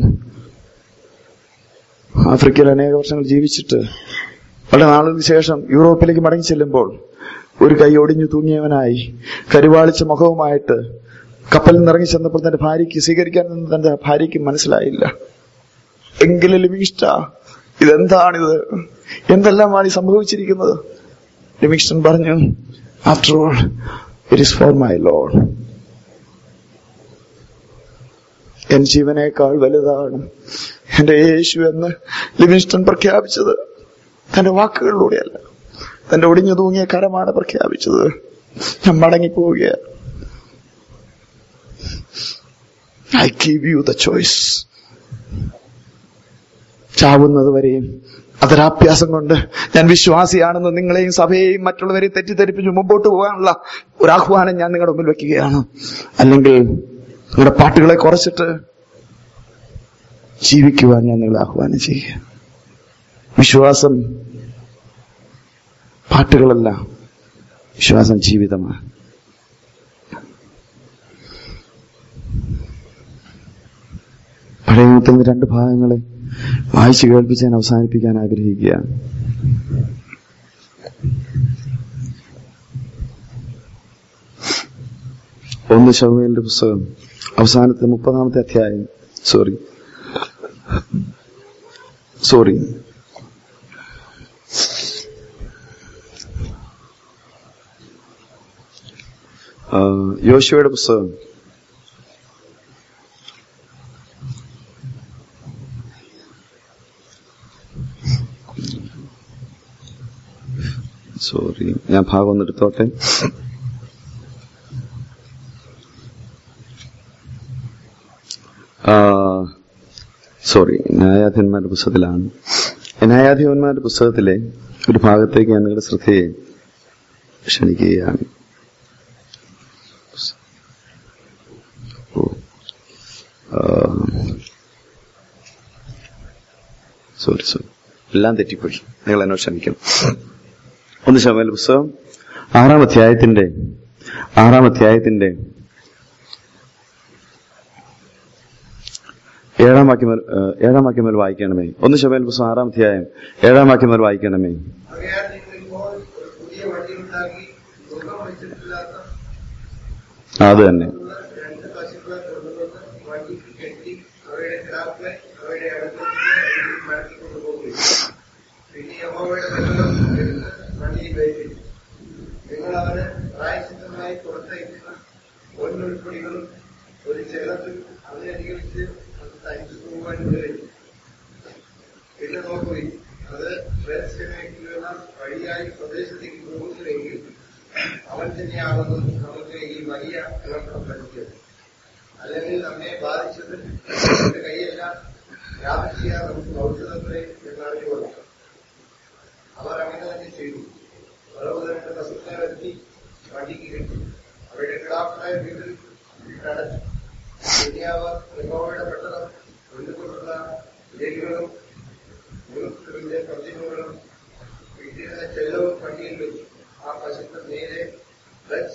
ആഫ്രിക്കയിൽ അനേക വർഷങ്ങൾ ജീവിച്ചിട്ട് വളരെ നാളുകൾക്ക് ശേഷം യൂറോപ്പിലേക്ക് മടങ്ങി ചെല്ലുമ്പോൾ ഒരു കൈ ഒടിഞ്ഞു തൂങ്ങിയവനായി കരുവാളിച്ച മുഖവുമായിട്ട് കപ്പലിൽ നിന്ന് ഇറങ്ങി ചെന്നപ്പോൾ തന്റെ ഭാര്യയ്ക്ക് സ്വീകരിക്കാൻ നിന്ന് തന്റെ ഭാര്യയ്ക്ക് മനസ്സിലായില്ല എങ്കിലും ലിവിങ്സ്റ്റ ഇതെന്താണിത് എന്തെല്ലാമാണ് ഈ സംഭവിച്ചിരിക്കുന്നത് ലിവിങ്സ്റ്റൺ പറഞ്ഞു after all it is for my lord എൻ ജീവനേക്കാൾ വലുതാണ് എന്റെ യേശു എന്ന് ലിവിങ്സ്റ്റൺ പ്രഖ്യാപിച്ചത് തന്റെ വാക്കുകളിലൂടെയല്ല തന്റെ ഒടിഞ്ഞു തൂങ്ങിയ കരമാണ് പ്രഖ്യാപിച്ചത് ഞാൻ മടങ്ങിപ്പോവുകയാണ് I give you the choice ചാവുന്നത് വരെയും അതരാഭ്യാസം കൊണ്ട് ഞാൻ വിശ്വാസിയാണെന്ന് നിങ്ങളെയും സഭയെയും മറ്റുള്ളവരെയും തെറ്റിദ്ധരിപ്പിച്ച് മുമ്പോട്ട് പോകാനുള്ള ഒരു ആഹ്വാനം ഞാൻ നിങ്ങളുടെ മുമ്പിൽ വെക്കുകയാണ് അല്ലെങ്കിൽ നിങ്ങളുടെ പാട്ടുകളെ കുറച്ചിട്ട് ജീവിക്കുവാൻ ഞാൻ നിങ്ങളെ ആഹ്വാനം ചെയ്യുക വിശ്വാസം പാട്ടുകളല്ല വിശ്വാസം ജീവിതമാണ് പഴയ നിയമത്തിൽ നിന്ന് രണ്ട് ഭാഗങ്ങളെ വായിച്ചു കേൾപ്പിച്ച് ഞാൻ അവസാനിപ്പിക്കാൻ ആഗ്രഹിക്കുകയാണ് ഒന്ന് ശവമേലിന്റെ പുസ്തകം അവസാനത്തെ മുപ്പതാമത്തെ അധ്യായം സോറി സോറി യോശുവയുടെ പുസ്തകം സോറി ഞാൻ ഭാഗം ഒന്ന് എടുത്തോട്ടെ സോറി ന്യായാധിപന്മാരുടെ പുസ്തകത്തിലാണ് ന്യായാധിപന്മാരുടെ പുസ്തകത്തിലെ ഒരു ഭാഗത്തേക്ക് ഞാൻ നിങ്ങളുടെ ശ്രദ്ധയെ ക്ഷണിക്കുകയാണ് ഓ. ആ. സോറി സോറി എല്ലാം തെറ്റിപ്പോയി നിങ്ങൾ എന്നോട് ക്ഷമിക്കണം ഒന്ന് ശമേൽ പുസ്തകം ആറാം അധ്യായത്തിന്റെ ആറാം അധ്യായത്തിന്റെ ഏഴാം വാക്യം മുതൽ, ഏഹ്, ഏഴാം വാക്യം മുതൽ വായിക്കണമേ ഒന്ന് ശമേൽ പുസ്തകം ആറാം അധ്യായം ഏഴാം വാക്യം മുതൽ വായിക്കണമേ അറിയാൻ നിങ്ങൾ ഇപ്പോൾ അത് തന്നെ രണ്ട് പശുക്കളെ കൊണ്ടുവന്ന് വണ്ടിക്ക് കെട്ടി അവയുടെ കിടാക്കളെ അവയുടെ അടുത്ത് മടക്കി കൊണ്ടുപോകുകയും പിന്നെ യഹോവയുടെ ബന്ധം എടുത്ത് വണ്ടിയിൽ വയ്ക്കും നിങ്ങൾ അവന് പ്രായശിദ്ധമായി പുറത്തേക്കുന്ന പൊന്നുൾപ്പെടികളും ഒരു ചെറുത്തിൽ അതിനരികിൽ വെച്ച് അത് തനിച്ചു പോകുവാൻ വിടുകയും പിന്നെ നോക്കുകയും അത് പ്രേക്ഷകമേക്കുള്ള വഴിയായി പ്രദേശത്തേക്ക് പോകുന്നില്ലെങ്കിൽ അവൻ തന്നെയാകുന്നു നമുക്ക് ഈ വലിയ ഇളക്കം വരുത്തിയത് അല്ലെങ്കിൽ നമ്മെ ബാധിച്ചത് നമ്മുടെ കൈയെല്ലാം യാതൊരു ചെയ്യാൻ നമുക്ക് ഔഷധങ്ങളെ എന്നറിഞ്ഞുകൊള്ളാം അവർ അങ്ങനെ തന്നെ ചെയ്തു പർവ്വതരുടെ പശുക്കളെ വരുത്തി വണ്ടിക്ക് കെട്ടി അവരുടെ കിടാക്കളെ വീട്ടിൽ ഇട്ടടച്ചു പിന്നെ അവർ യഹോവയുടെ പെട്ടകം കൊണ്ടുകൊണ്ടുള്ള ലേഖകളും മുഴുവത്തിന്റെ പ്രതിമകളും വീട്ടിലെ ചെല്ലവും വണ്ടിയിൽ വെച്ചു ആ പശുക്കൾ നേരെ ബ്ലഡ്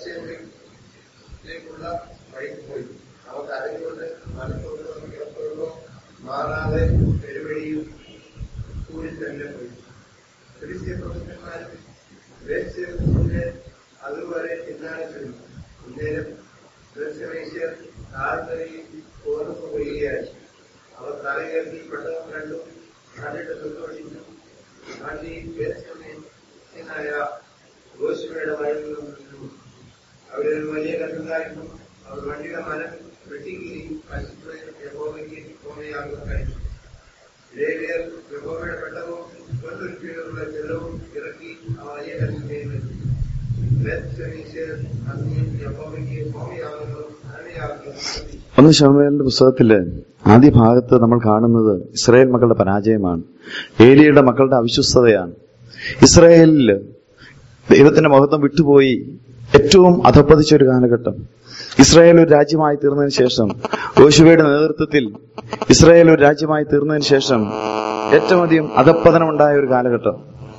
ലേക്കുള്ള വഴിക്ക് പോയി അവ കരഞ്ഞുകൊണ്ട് മലക്കൊണ്ട് വന്ന് കിടപ്പുള്ളോ മാറാതെ പെരുവഴിയും കൂടി തന്നെ പോയി ഫിലിസ്തീയ പ്രമുഖന്മാരും വേശ്യരുടെ അതുവരെ പിന്നാലെ ചെന്നു അന്നേരം ദർശനേശ്വർ താഴ്ത്തലയിൽ ഓർന്നു പോവുകയായി അവർ തലകേറി പെട്ടതും കണ്ടു കണ്ടിട്ട് സന്തോഷിച്ചു വണ്ടി വേശ്യനായ ഗോശുവയുടെ വയലിൽ നിന്നു അവിടെ ഒരു വലിയ കണ്ടുണ്ടായിരുന്നു അവർ വണ്ടിയുടെ മരം വെട്ടിക്കീരി പശുക്കളെ യഹോവയ്ക്ക് ഹോമയാകുക കഴിഞ്ഞു ലേവിയർ യഹോവയുടെ പെട്ടകവും കൊണ്ടൊരുക്കിയുള്ള ജലവും ഇറക്കി ആ വലിയ കല്ലിന്മേൽ വെച്ചു ബേത്ത്ശമീശർ അന്ന് യഹോവയ്ക്ക് ഹോമയാകുന്നതും അരണയാകുന്നതും ശ്രദ്ധിച്ചു ഒന്ന് ശമുവേലിന്റെ പുസ്തകത്തില് ആദ്യ ഭാഗത്ത് നമ്മൾ കാണുന്നത് ഇസ്രായേൽ മക്കളുടെ പരാജയമാണ് ഏലിയുടെ മക്കളുടെ അവിശ്വസ്തതയാണ് ഇസ്രായേലില് ദൈവത്തിന്റെ മഹത്വം വിട്ടുപോയി ഏറ്റവും അധപ്പതിച്ച ഒരു കാലഘട്ടം ഇസ്രായേൽ ഒരു രാജ്യമായി തീർന്നതിന് ശേഷം യോശുവയുടെ നേതൃത്വത്തിൽ ഇസ്രായേൽ ഒരു രാജ്യമായി തീർന്നതിന് ശേഷം ഏറ്റവും അധികം അധപ്പതനമുണ്ടായ ഒരു കാലഘട്ടം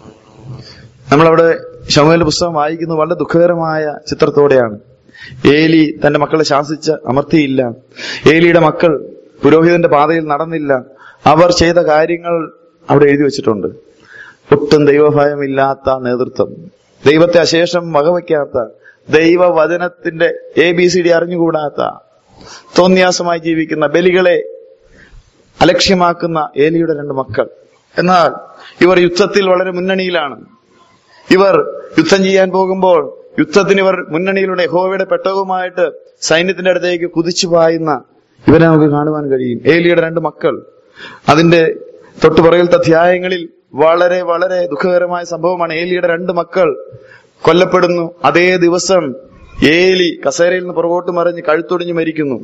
നമ്മളവിടെ ശമുവേലിന്റെ പുസ്തകം വായിക്കുന്നത് വളരെ ദുഃഖകരമായ ചിത്രത്തോടെയാണ് ഏലി തന്റെ മക്കളെ ശാസിച്ച് അമർത്തിയില്ല ഏലിയുടെ മക്കൾ പുരോഹിതന്റെ പാതയിൽ നടന്നില്ല അവർ ചെയ്ത കാര്യങ്ങൾ അവിടെ എഴുതി വെച്ചിട്ടുണ്ട് ഒട്ടും ദൈവഭയമില്ലാത്ത നേതൃത്വം ദൈവത്തെ അശേഷം വകവയ്ക്കാത്ത ദൈവവചനത്തിന്റെ എ ബി സി ഡി അറിഞ്ഞുകൂടാത്ത തോന്യാസമായി ജീവിക്കുന്ന ബലികളെ അലക്ഷ്യമാക്കുന്ന ഏലിയുടെ രണ്ട് മക്കൾ എന്നാൽ ഇവർ യുദ്ധത്തിൽ വളരെ മുന്നണിയിലാണ് ഇവർ യുദ്ധം ചെയ്യാൻ പോകുമ്പോൾ യുദ്ധത്തിന് ഇവർ മുന്നണിയിലൂടെ ഹോവയുടെ പെട്ടകവുമായിട്ട് സൈന്യത്തിന്റെ അടുത്തേക്ക് കുതിച്ചു പായുന്ന ഇവരെ നമുക്ക് കാണുവാൻ കഴിയും ഏലിയുടെ രണ്ട് മക്കൾ അതിന്റെ തൊട്ടുപുറകിലത്തെ അധ്യായങ്ങളിൽ വളരെ വളരെ ദുഃഖകരമായ സംഭവമാണ് ഏലിയുടെ രണ്ട് മക്കൾ കൊല്ലപ്പെടുന്നു അതേ ദിവസം ഏലി കസേരയിൽ നിന്ന് പുറകോട്ട് മറിഞ്ഞ് കഴുത്തൊടിഞ്ഞ് മരിക്കുന്നു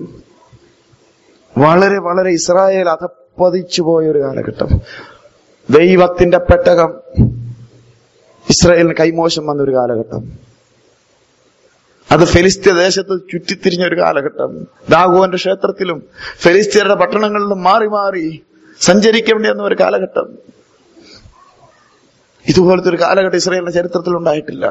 വളരെ വളരെ ഇസ്രായേൽ അധപ്പതിച്ചു പോയ ഒരു കാലഘട്ടം ദൈവത്തിന്റെ പെട്ടകം ഇസ്രായേലിന് കൈമോശം വന്ന ഒരു കാലഘട്ടം അത് ഫെലിസ്ത്യ ദേശത്ത് ചുറ്റിത്തിരിഞ്ഞ ഒരു കാലഘട്ടം ദാഗോന്റെ ക്ഷേത്രത്തിലും ഫെലിസ്ത്യരുടെ പട്ടണങ്ങളിലും മാറി മാറി സഞ്ചരിക്കേണ്ടി വന്ന ഒരു കാലഘട്ടം ഇതുപോലത്തെ ഒരു കാലഘട്ടം ഇസ്രായേലിന്റെ ചരിത്രത്തിൽ ഉണ്ടായിട്ടില്ല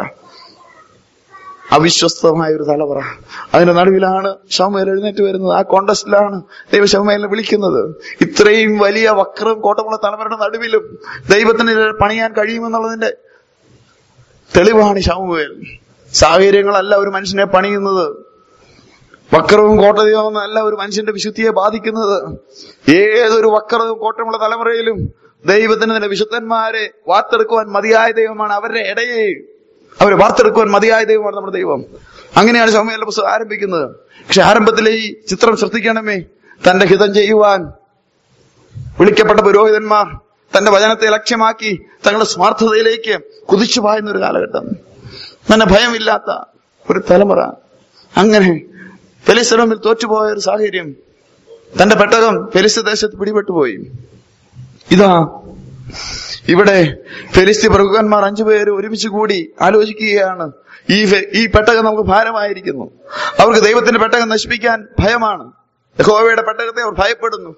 അവിശ്വസ്തമായ ഒരു തലമുറ അതിന്റെ നടുവിലാണ് ഷമേൽ എഴുന്നേറ്റ് വരുന്നത് ആ കോണ്ടസ്റ്റിലാണ് ദൈവ ഷമേലിനെ വിളിക്കുന്നത് ഇത്രയും വലിയ വക്രവും കോട്ടമുള്ള തലമുറയുടെ നടുവിലും ദൈവത്തിന് ഇത് പണിയാൻ കഴിയുമെന്നുള്ളതിന്റെ തെളിവാണ് ഷമുവേൽ സാഹചര്യങ്ങളല്ല ഒരു മനുഷ്യനെ പണിയുന്നത് വക്രവും കോട്ടതയും അല്ല ഒരു മനുഷ്യന്റെ വിശുദ്ധിയെ ബാധിക്കുന്നത് ഏതൊരു വക്രവും കോട്ടമുള്ള തലമുറയിലും ദൈവത്തിന് തന്നെ വിശുദ്ധന്മാരെ വാർത്തെടുക്കുവാൻ മതിയായ ദൈവമാണ് അവരുടെ ഇടയെ അവരെ വാർത്തെടുക്കുവാൻ മതിയായ ദൈവമാണ് നമ്മുടെ ദൈവം അങ്ങനെയാണ് സമയമുള്ള പുസ്തകം ആരംഭിക്കുന്നത് പക്ഷെ ആരംഭത്തിലെ ഈ ചിത്രം ശ്രദ്ധിക്കണമേ തന്റെ ഹിതം ചെയ്യുവാൻ വിളിക്കപ്പെട്ട പുരോഹിതന്മാർ തന്റെ വചനത്തെ ലക്ഷ്യമാക്കി തങ്ങളുടെ സ്വാർത്ഥതയിലേക്ക് കുതിച്ചു പായുന്ന ഒരു കാലഘട്ടം തന്നെ ഭയമില്ലാത്ത ഒരു തലമുറ അങ്ങനെ ഫെലിസ്തീനിൽ തോറ്റുപോയ ഒരു സാഹചര്യം തന്റെ പെട്ടകം ഫെലിസ്തീൻ ദേശത്ത് പിടിപെട്ടുപോയി ഇതാ ഇവിടെ ഫെലിസ്തീൻ പ്രഭുക്കന്മാർ അഞ്ചുപേര് ഒരുമിച്ച് കൂടി ആലോചിക്കുകയാണ് ഈ ഫെ- ഈ പെട്ടകം നമുക്ക് ഭാരമായിരിക്കുന്നു അവർക്ക് ദൈവത്തിന്റെ പെട്ടകം നശിപ്പിക്കാൻ ഭയമാണ് യഹോവയുടെ പെട്ടകത്തെ അവർ ഭയപ്പെടുന്നു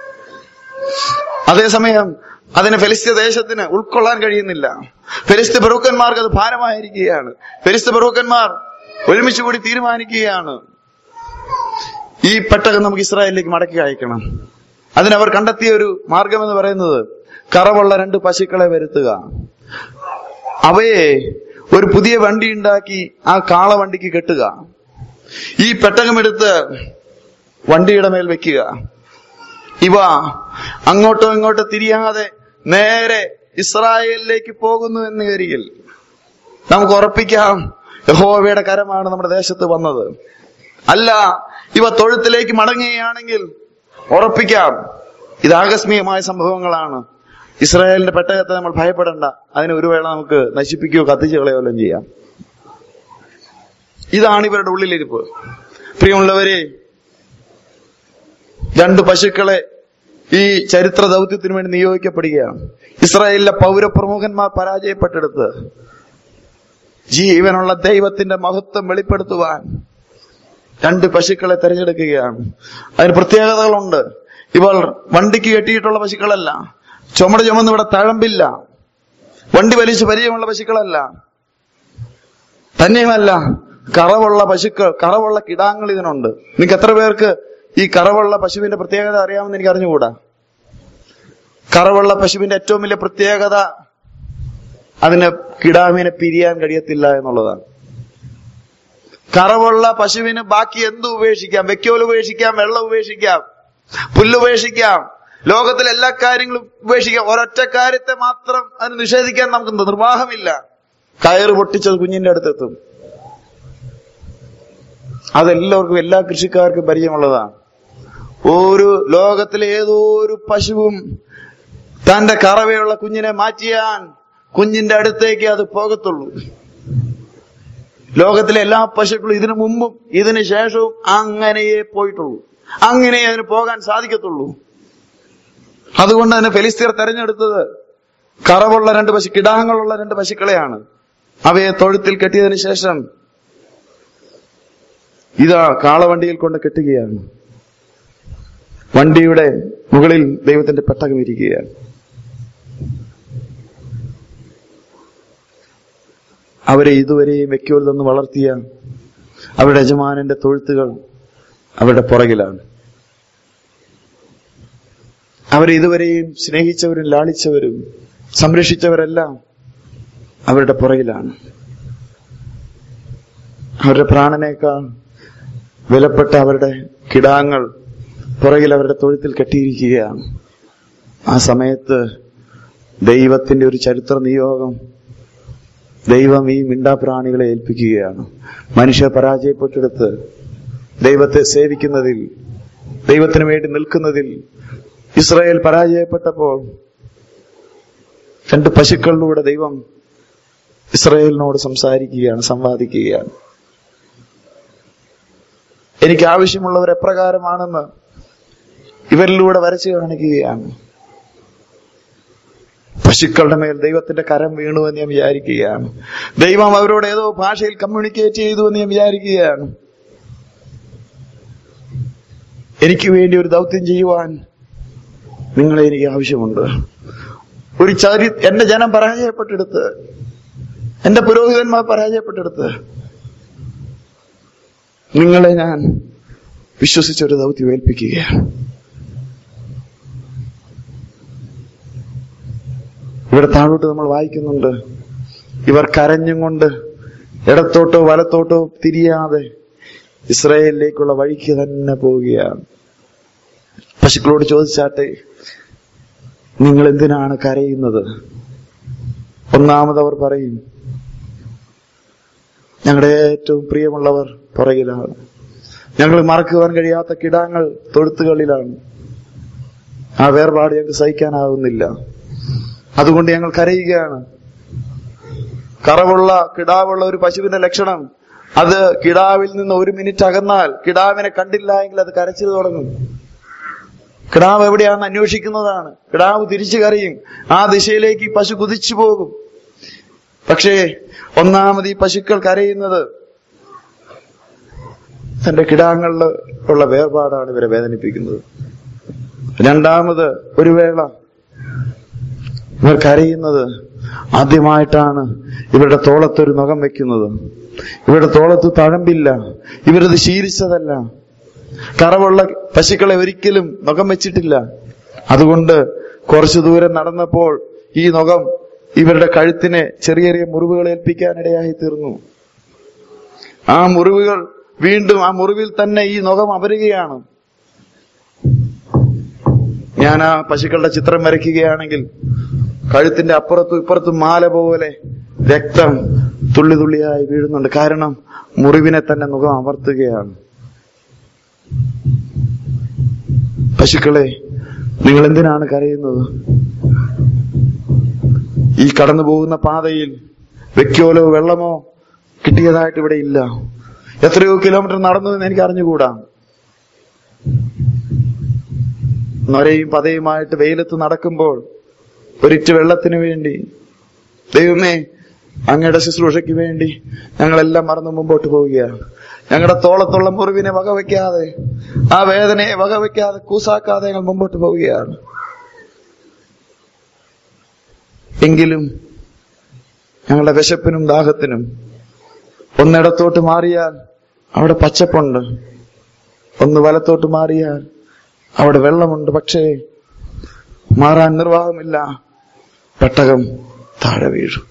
അതേസമയം അതിന് ഫെലിസ്ത്യ ദേശത്തിന് ഉൾക്കൊള്ളാൻ കഴിയുന്നില്ല ഫെലിസ്ത്യ പ്രഭുക്കന്മാർക്ക് അത് ഭാരമായിരിക്കുകയാണ് ഫെലിസ്ത്യ പ്രഭുക്കന്മാർ ഒരുമിച്ച് കൂടി തീരുമാനിക്കുകയാണ് ഈ പെട്ടകം നമുക്ക് ഇസ്രായേലിലേക്ക് മടക്കി അയക്കണം അതിനവർ കണ്ടെത്തിയ ഒരു മാർഗം എന്ന് പറയുന്നത് കറവുള്ള രണ്ട് പശുക്കളെ വരുത്തുക അവയെ ഒരു പുതിയ വണ്ടി ഉണ്ടാക്കി ആ കാളവണ്ടിക്ക് കെട്ടുക ഈ പെട്ടകമെടുത്ത് വണ്ടിയുടെ മേൽ വെക്കുക ഇവ അങ്ങോട്ടോ ഇങ്ങോട്ടോ തിരിയാതെ നേരെ ഇസ്രായേലിലേക്ക് പോകുന്നു എന്ന് വരികിൽ നമുക്ക് ഉറപ്പിക്കാം യഹോവയുടെ കരമാണ് നമ്മുടെ ദേശത്ത് വന്നത് അല്ല ഇവ തൊഴുത്തിലേക്ക് മടങ്ങുകയാണെങ്കിൽ ഉറപ്പിക്കാം ഇത് ആകസ്മികമായ സംഭവങ്ങളാണ് ഇസ്രായേലിന്റെ പെട്ടകത്തെ നമ്മൾ ഭയപ്പെടേണ്ട അതിനെ ഒരു വേള നമുക്ക് നശിപ്പിക്കുകയോ കത്തിച്ചു കളയോ വല്ലതും ചെയ്യാം ഇതാണ് ഇവരുടെ ഉള്ളിലിരിപ്പ് പ്രിയമുള്ളവരെ രണ്ട് പശുക്കളെ ഈ ചരിത്ര ദൗത്യത്തിന് വേണ്ടി നിയോഗിക്കപ്പെടുകയാണ് ഇസ്രായേലിലെ പൗരപ്രമുഖന്മാർ പരാജയപ്പെട്ടെടുത്ത് ജീവനുള്ള ദൈവത്തിന്റെ മഹത്വം വെളിപ്പെടുത്തുവാൻ രണ്ട് പശുക്കളെ തെരഞ്ഞെടുക്കുകയാണ് അതിന് പ്രത്യേകതകളുണ്ട് ഇവർ വണ്ടിക്ക് കെട്ടിയിട്ടുള്ള പശുക്കളല്ല ചുമട് ചുമന്ന് ഇവിടെ തഴമ്പില്ല വണ്ടി വലിച്ച് പരിചയമുള്ള പശുക്കളല്ല തന്നെയുമല്ല കറവുള്ള പശുക്കൾ കറവുള്ള കിടാങ്ങൾ ഇതിനുണ്ട് നിങ്ങൾക്ക് എത്ര പേർക്ക് ഈ കറവുള്ള പശുവിന്റെ പ്രത്യേകത അറിയാമെന്ന് എനിക്ക് അറിഞ്ഞുകൂടാ കറവുള്ള പശുവിന്റെ ഏറ്റവും വലിയ പ്രത്യേകത അതിന് കിടാവിനെ പിരിയാൻ കഴിയത്തില്ല എന്നുള്ളതാണ് കറവുള്ള പശുവിന് ബാക്കി എന്ത് ഉപേക്ഷിക്കാം വെക്കോൽ ഉപേക്ഷിക്കാം വെള്ളം ഉപേക്ഷിക്കാം പുല്ല് ഉപേക്ഷിക്കാം ലോകത്തിലെ എല്ലാ കാര്യങ്ങളും ഉപേക്ഷിക്കാം ഒരൊറ്റ കാര്യത്തെ മാത്രം അതിന് നിഷേധിക്കാൻ നമുക്ക് നിർവാഹമില്ല കയറ് പൊട്ടിച്ചത് കുഞ്ഞിന്റെ അടുത്തെത്തും അതെല്ലാവർക്കും എല്ലാ കൃഷിക്കാർക്കും പരിചയമുള്ളതാണ് ഒരു ലോകത്തിലെ ഏതോ ഒരു പശുവും തന്റെ കറവയുള്ള കുഞ്ഞിനെ മാറ്റിയാൻ കുഞ്ഞിന്റെ അടുത്തേക്ക് അത് പോകത്തുള്ളൂ ലോകത്തിലെ എല്ലാ പശുക്കളും ഇതിനു മുമ്പും ഇതിനു ശേഷവും അങ്ങനെയേ പോയിട്ടുള്ളൂ അങ്ങനെ അതിന് പോകാൻ സാധിക്കത്തുള്ളൂ അതുകൊണ്ട് തന്നെ ഫെലിസ്തീർ തെരഞ്ഞെടുത്തത് കറവുള്ള രണ്ട് പശു കിടാങ്ങളുള്ള രണ്ട് പശുക്കളെയാണ് അവയെ തൊഴുത്തിൽ കെട്ടിയതിനു ശേഷം ഇതാ കാളവണ്ടിയിൽ കൊണ്ട് കെട്ടുകയാണ് വണ്ടിയുടെ മുകളിൽ ദൈവത്തിന്റെ പെട്ടകം ഇരിക്കുകയാണ് അവരെ ഇതുവരെയും വെക്കോൽ നിന്ന് വളർത്തിയ അവരുടെ യജമാനന്റെ തൊഴുത്തുകൾ അവരുടെ പുറകിലാണ് അവരെ ഇതുവരെയും സ്നേഹിച്ചവരും ലാളിച്ചവരും സംരക്ഷിച്ചവരെല്ലാം അവരുടെ പുറകിലാണ് അവരുടെ പ്രാണനേക്കാൾ വിലപ്പെട്ട അവരുടെ കിടാങ്ങൾ പുറകിൽ അവരുടെ തൊഴുത്തിൽ കെട്ടിയിരിക്കുകയാണ് ആ സമയത്ത് ദൈവത്തിന്റെ ഒരു ചരിത്ര നിയോഗം ദൈവം ഈ മിണ്ടാപ്രാണികളെ ഏൽപ്പിക്കുകയാണ് മനുഷ്യർ പരാജയപ്പെട്ടെടുത്ത് ദൈവത്തെ സേവിക്കുന്നതിൽ ദൈവത്തിന് വേണ്ടി നിൽക്കുന്നതിൽ ഇസ്രായേൽ പരാജയപ്പെട്ടപ്പോൾ രണ്ട് പശുക്കളിലൂടെ ദൈവം ഇസ്രായേലിനോട് സംസാരിക്കുകയാണ് സംവാദിക്കുകയാണ് എനിക്ക് ആവശ്യമുള്ളവർ എപ്രകാരമാണെന്ന് ഇവരിലൂടെ വരച്ചു കാണിക്കുകയാണ് പശുക്കളുടെ മേൽ ദൈവത്തിന്റെ കരം വീണു എന്ന് ഞാൻ വിചാരിക്കുകയാണ് ദൈവം അവരോട് ഏതോ ഭാഷയിൽ കമ്മ്യൂണിക്കേറ്റ് ചെയ്തു എന്ന് ഞാൻ വിചാരിക്കുകയാണ് എനിക്ക് വേണ്ടി ഒരു ദൗത്യം ചെയ്യുവാൻ നിങ്ങളെ എനിക്ക് ആവശ്യമുണ്ട് ഒരു ചരി എന്റെ ജനം പരാജയപ്പെട്ടെടുത്ത് എന്റെ പുരോഹിതന്മാർ പരാജയപ്പെട്ടെടുത്ത് നിങ്ങളെ ഞാൻ വിശ്വസിച്ചൊരു ദൗത്യം ഏൽപ്പിക്കുകയാണ് ഇവിടെ താഴോട്ട് നമ്മൾ വായിക്കുന്നുണ്ട് ഇവർ കരഞ്ഞും കൊണ്ട് ഇടത്തോട്ടോ വലത്തോട്ടോ തിരിയാതെ ഇസ്രായേലിലേക്കുള്ള വഴിക്ക് തന്നെ പോവുകയാണ് പശുക്കളോട് ചോദിച്ചാട്ടെ നിങ്ങൾ എന്തിനാണ് കരയുന്നത് ഒന്നാമത് അവർ പറയും ഞങ്ങളുടെ ഏറ്റവും പ്രിയമുള്ളവർ പുറകിലാണ് ഞങ്ങൾ മറക്കുവാൻ കഴിയാത്ത കിടാങ്ങൾ തൊഴുത്തുകളിലാണ് ആ വേർപാട് ഞങ്ങൾക്ക് സഹിക്കാനാവുന്നില്ല അതുകൊണ്ട് ഞങ്ങൾ കരയുകയാണ് കറവുള്ള കിടാവുള്ള ഒരു പശുവിന്റെ ലക്ഷണം അത് കിടാവിൽ നിന്ന് ഒരു മിനിറ്റ് അകന്നാൽ കിടാവിനെ കണ്ടില്ല എങ്കിൽ അത് കരച്ചിൽ തുടങ്ങും കിടാവ് എവിടെയാണെന്ന് അന്വേഷിക്കുന്നതാണ് കിടാവ് തിരിച്ചു കരയും ആ ദിശയിലേക്ക് ഈ പശു കുതിച്ചു പോകും പക്ഷേ ഒന്നാമത് ഈ പശുക്കൾ കരയുന്നത് തന്റെ കിടാങ്ങളിൽ ഉള്ള വേർപാടാണ് ഇവരെ വേദനിപ്പിക്കുന്നത് രണ്ടാമത് ഒരു വേള ഇവർ കരയുന്നത് ആദ്യമായിട്ടാണ് ഇവരുടെ തോളത്തൊരു നഖം വെക്കുന്നത് ഇവരുടെ തോളത്ത് തഴമ്പില്ല ഇവരത് ശീലിച്ചതല്ല കറവുള്ള പശുക്കളെ ഒരിക്കലും നഖം വെച്ചിട്ടില്ല അതുകൊണ്ട് കുറച്ചു ദൂരം നടന്നപ്പോൾ ഈ നഖം ഇവരുടെ കഴുത്തിനെ ചെറിയ ചെറിയ മുറിവുകൾ ഏൽപ്പിക്കാനിടയായി തീർന്നു ആ മുറിവുകൾ വീണ്ടും ആ മുറിവിൽ തന്നെ ഈ നുഖം അപരുകയാണ് ഞാൻ ആ പശുക്കളുടെ ചിത്രം വരയ്ക്കുകയാണെങ്കിൽ കഴുത്തിന്റെ അപ്പുറത്തും ഇപ്പുറത്തും മാല പോലെ രക്തം തുള്ളി തുള്ളിയായി വീഴുന്നുണ്ട് കാരണം മുറിവിനെ തന്നെ മുഖം അമർത്തുകയാണ് പശുക്കളെ നിങ്ങൾ എന്തിനാണ് കരയുന്നത് ഈ കടന്നു പോകുന്ന പാതയിൽ വെക്കോലോ വെള്ളമോ കിട്ടിയതായിട്ട് ഇവിടെ ഇല്ല എത്രയോ കിലോമീറ്റർ നടന്നു എന്ന് എനിക്ക് അറിഞ്ഞുകൂടാ നൊരയും പതയുമായിട്ട് വെയിലത്ത് നടക്കുമ്പോൾ ഒരിറ്റ് വെള്ളത്തിന് വേണ്ടി ദൈവമേ അങ്ങയുടെ ശുശ്രൂഷയ്ക്ക് വേണ്ടി ഞങ്ങളെല്ലാം മറന്നു മുമ്പോട്ട് പോവുകയാണ് ഞങ്ങളുടെ തോളത്തുള്ള മുറിവിനെ വകവയ്ക്കാതെ ആ വേദനയെ വകവയ്ക്കാതെ കൂസാക്കാതെ ഞങ്ങൾ മുമ്പോട്ട് പോവുകയാണ് എങ്കിലും ഞങ്ങളുടെ വിശപ്പിനും ദാഹത്തിനും ഒന്നിടത്തോട്ട് മാറിയാൽ അവിടെ പച്ചപ്പുണ്ട് ഒന്ന് വലത്തോട്ട് മാറിയാൽ അവിടെ വെള്ളമുണ്ട് പക്ഷേ മാറാൻ നിർവാഹമില്ല പെട്ടകം താഴെ വീഴും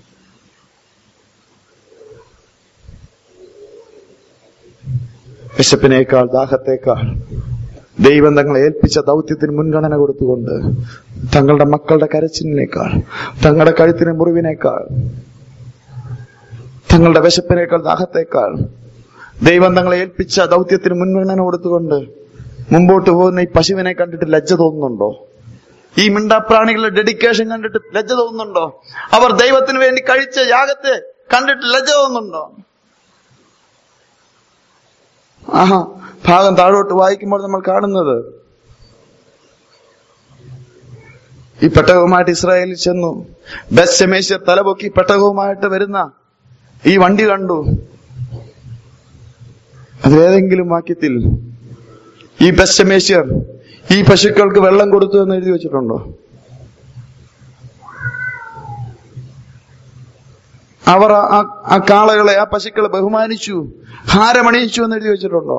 വിശപ്പിനേക്കാൾ ദാഹത്തേക്കാൾ ദൈവം തങ്ങളെ ഏൽപ്പിച്ച ദൗത്യത്തിന് മുൻഗണന കൊടുത്തുകൊണ്ട് തങ്ങളുടെ മക്കളുടെ കരച്ചിലിനേക്കാൾ തങ്ങളുടെ കഴുത്തിന് മുറിവിനേക്കാൾ തങ്ങളുടെ വിശപ്പിനേക്കാൾ ദാഹത്തേക്കാൾ ദൈവം തങ്ങളെ ഏൽപ്പിച്ച ദൗത്യത്തിന് മുൻഗണന കൊടുത്തുകൊണ്ട് മുമ്പോട്ട് പോകുന്ന ഈ പശുവിനെ കണ്ടിട്ട് ലജ്ജ തോന്നുന്നുണ്ടോ ഈ മിണ്ടാപ്രാണികളുടെ ഡെഡിക്കേഷൻ കണ്ടിട്ട് ലജ്ജ തോന്നുന്നുണ്ടോ അവർ ദൈവത്തിന് വേണ്ടി കഴിച്ച യാഗത്തെ കണ്ടിട്ട് ലജ്ജ തോന്നുന്നുണ്ടോ ആഹാ ഭാഗം താഴോട്ട് വായിക്കുമ്പോൾ നമ്മൾ കാണുന്നത് ഈ പെട്ടകവുമായിട്ട് ഇസ്രായേലിൽ ചെന്നു ബെസ്സമേശ്വർ തലപൊക്കി പെട്ടകവുമായിട്ട് വരുന്ന ഈ വണ്ടി കണ്ടു അതിലേതെങ്കിലും വാക്യത്തിൽ ഈ ബെസ്സമേശ്വർ ഈ പശുക്കൾക്ക് വെള്ളം കൊടുത്തു എന്ന് എഴുതി വെച്ചിട്ടുണ്ടോ അവർ ആ- ആ- ആ കാളകളെ ആ പശുക്കളെ ബഹുമാനിച്ചു ഹാരമണിയിച്ചു എന്ന് എഴുതി വെച്ചിട്ടുണ്ടോ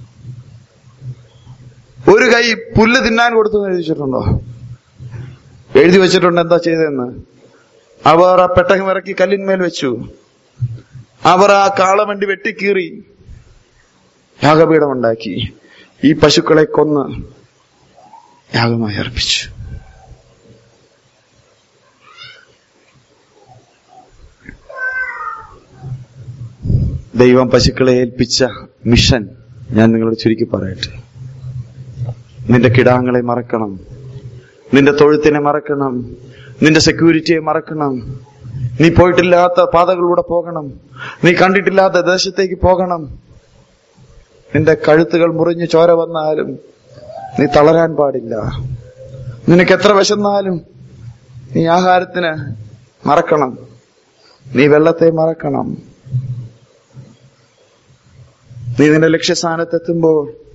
ഒരു കൈ പുല്ല് തിന്നാൻ കൊടുത്തു എന്ന് എഴുതി വെച്ചിട്ടുണ്ടോ എഴുതി വെച്ചിട്ടുണ്ട് എന്താ ചെയ്തതെന്ന് അവർ ആ പെട്ടകം ഇറക്കി കല്ലിന്മേൽ വെച്ചു അവർ ആ കാളവണ്ടി വെട്ടിക്കീറി യാഗപീഠമുണ്ടാക്കി ഈ പശുക്കളെ കൊന്ന് യാഗമായി അർപ്പിച്ചു ദൈവം പശുക്കളെ ഏൽപ്പിച്ച മിഷൻ ഞാൻ നിങ്ങളോട് ചുരുക്കി പറയട്ടെ നിന്റെ കിടാങ്ങളെ മറക്കണം നിന്റെ തൊഴുത്തിനെ മറക്കണം നിന്റെ സെക്യൂരിറ്റിയെ മറക്കണം നീ പോയിട്ടില്ലാത്ത പാതകളിലൂടെ പോകണം നീ കണ്ടിട്ടില്ലാത്ത ദേശത്തേക്ക് പോകണം നിന്റെ കഴുത്തുകൾ മുറിഞ്ഞു ചോര വന്നാലും നീ തളരാൻ പാടില്ല നിനക്ക് എത്ര വിശന്നാലും നീ ആഹാരത്തിന് മറക്കണം നീ വെള്ളത്തെ മറക്കണം നീ നിന്റെ ലക്ഷ്യസ്ഥാനത്തെത്തുമ്പോൾ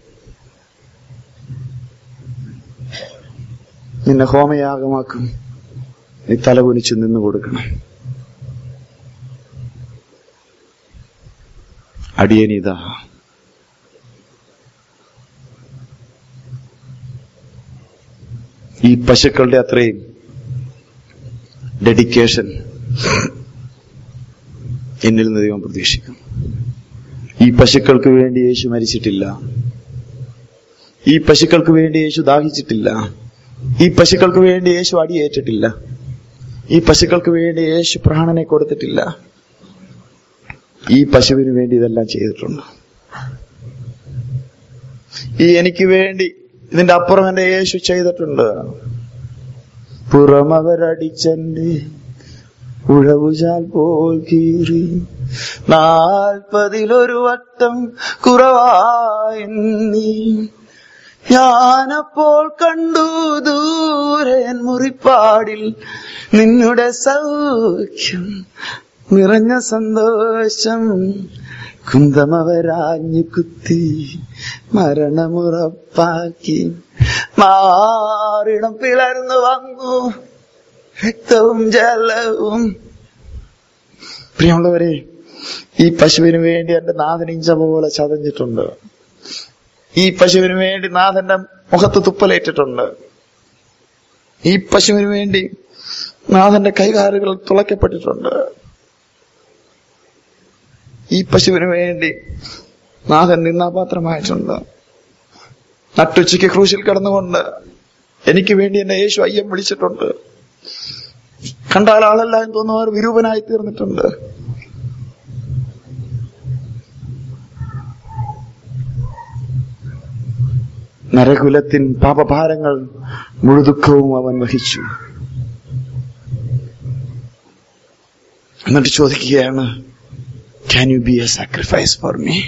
നിന്നെ ഹോമയാഗമാക്കും നീ തലകുനിച്ച് നിന്ന് കൊടുക്കണം അടിയനിതാ ഈ പശുക്കളുടെ അത്രയും ഡെഡിക്കേഷൻ എന്നിൽ നിന്ന് ദൈവം പ്രതീക്ഷിക്കും ഈ പശുക്കൾക്ക് വേണ്ടി യേശു മരിച്ചിട്ടില്ല ഈ പശുക്കൾക്ക് വേണ്ടി യേശു ദാഹിച്ചിട്ടില്ല ഈ പശുക്കൾക്ക് വേണ്ടി യേശു അടിയേറ്റിട്ടില്ല ഈ പശുക്കൾക്ക് വേണ്ടി യേശു പ്രാണനെ കൊടുത്തിട്ടില്ല ഈ പശുവിന് വേണ്ടി ഇതെല്ലാം ചെയ്തിട്ടുണ്ട് ഈ എനിക്ക് വേണ്ടി ഇതിന്റെ അപ്പുറം എന്റെ യേശു ചെയ്തിട്ടുണ്ട് പുറമവരടിച്ചെന്റെ ഉഴവുചാൽ പോൽ കീറി നാൽപ്പതിലൊരു വട്ടം കുറവായി നീ ഞാനപ്പോൾ കണ്ടു ദൂരൻ മുറിപ്പാടിൽ നിന്നുടെ സൗഖ്യം നിറഞ്ഞ സന്തോഷം കുന്തമവരാഞ്ഞു കുത്തി മരണമുറപ്പാക്കി മാറിടം പിളർന്നു വന്നു രക്തവും ജലവും പ്രിയമുള്ളവരെ ഈ പശുവിന് വേണ്ടി എന്റെ നാഥൻ ഇഞ്ച പോലെ ചതഞ്ഞിട്ടുണ്ട് ഈ പശുവിന് വേണ്ടി നാഥന്റെ മുഖത്ത് തുപ്പലേറ്റിട്ടുണ്ട് ഈ പശുവിന് വേണ്ടി നാഥന്റെ കൈകാലുകൾ തുളയ്ക്കപ്പെട്ടിട്ടുണ്ട് ഈ പശുവിന് വേണ്ടി നാഥൻ നിന്നാപാത്രമായിട്ടുണ്ട് നട്ടുച്ചയ്ക്ക് ക്രൂശിൽ കിടന്നുകൊണ്ട് എനിക്ക് വേണ്ടി എന്നെ യേശു അയ്യം വിളിച്ചിട്ടുണ്ട് കണ്ടാൽ ആളല്ല എന്ന് തോന്നുന്നവർ വിരൂപനായി തീർന്നിട്ടുണ്ട് നരകുലത്തിൻ പാപഭാരങ്ങൾ മുഴുദുഃഖവും അവൻ വഹിച്ചു എന്നിട്ട് ചോദിക്കുകയാണ് can you be a sacrifice for me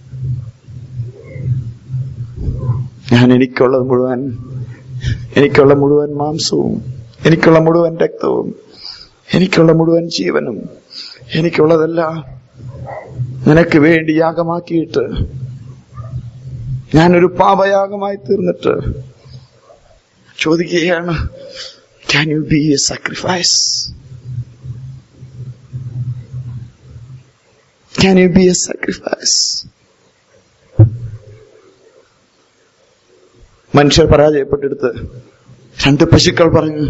ഞാൻ എനിക്കുള്ളത് മുഴുവൻ എനിക്കുള്ള മുഴുവൻ മാംസവും എനിക്കുള്ള മുഴുവൻ രക്തവും എനിക്കുള്ള മുഴുവൻ ജീവനും എനിക്കുള്ളതെല്ലാം നിനക്ക് വേണ്ടി യാഗമാക്കിയിട്ട് ഞാനൊരു പാപയാഗമായി തീർന്നിട്ട് ചോദിക്കുകയാണ് can you be a sacrifice can you be a sacrifice മനുഷ്യർ പരാജയപ്പെട്ടെടുത്ത് രണ്ട് പശുക്കൾ പറഞ്ഞു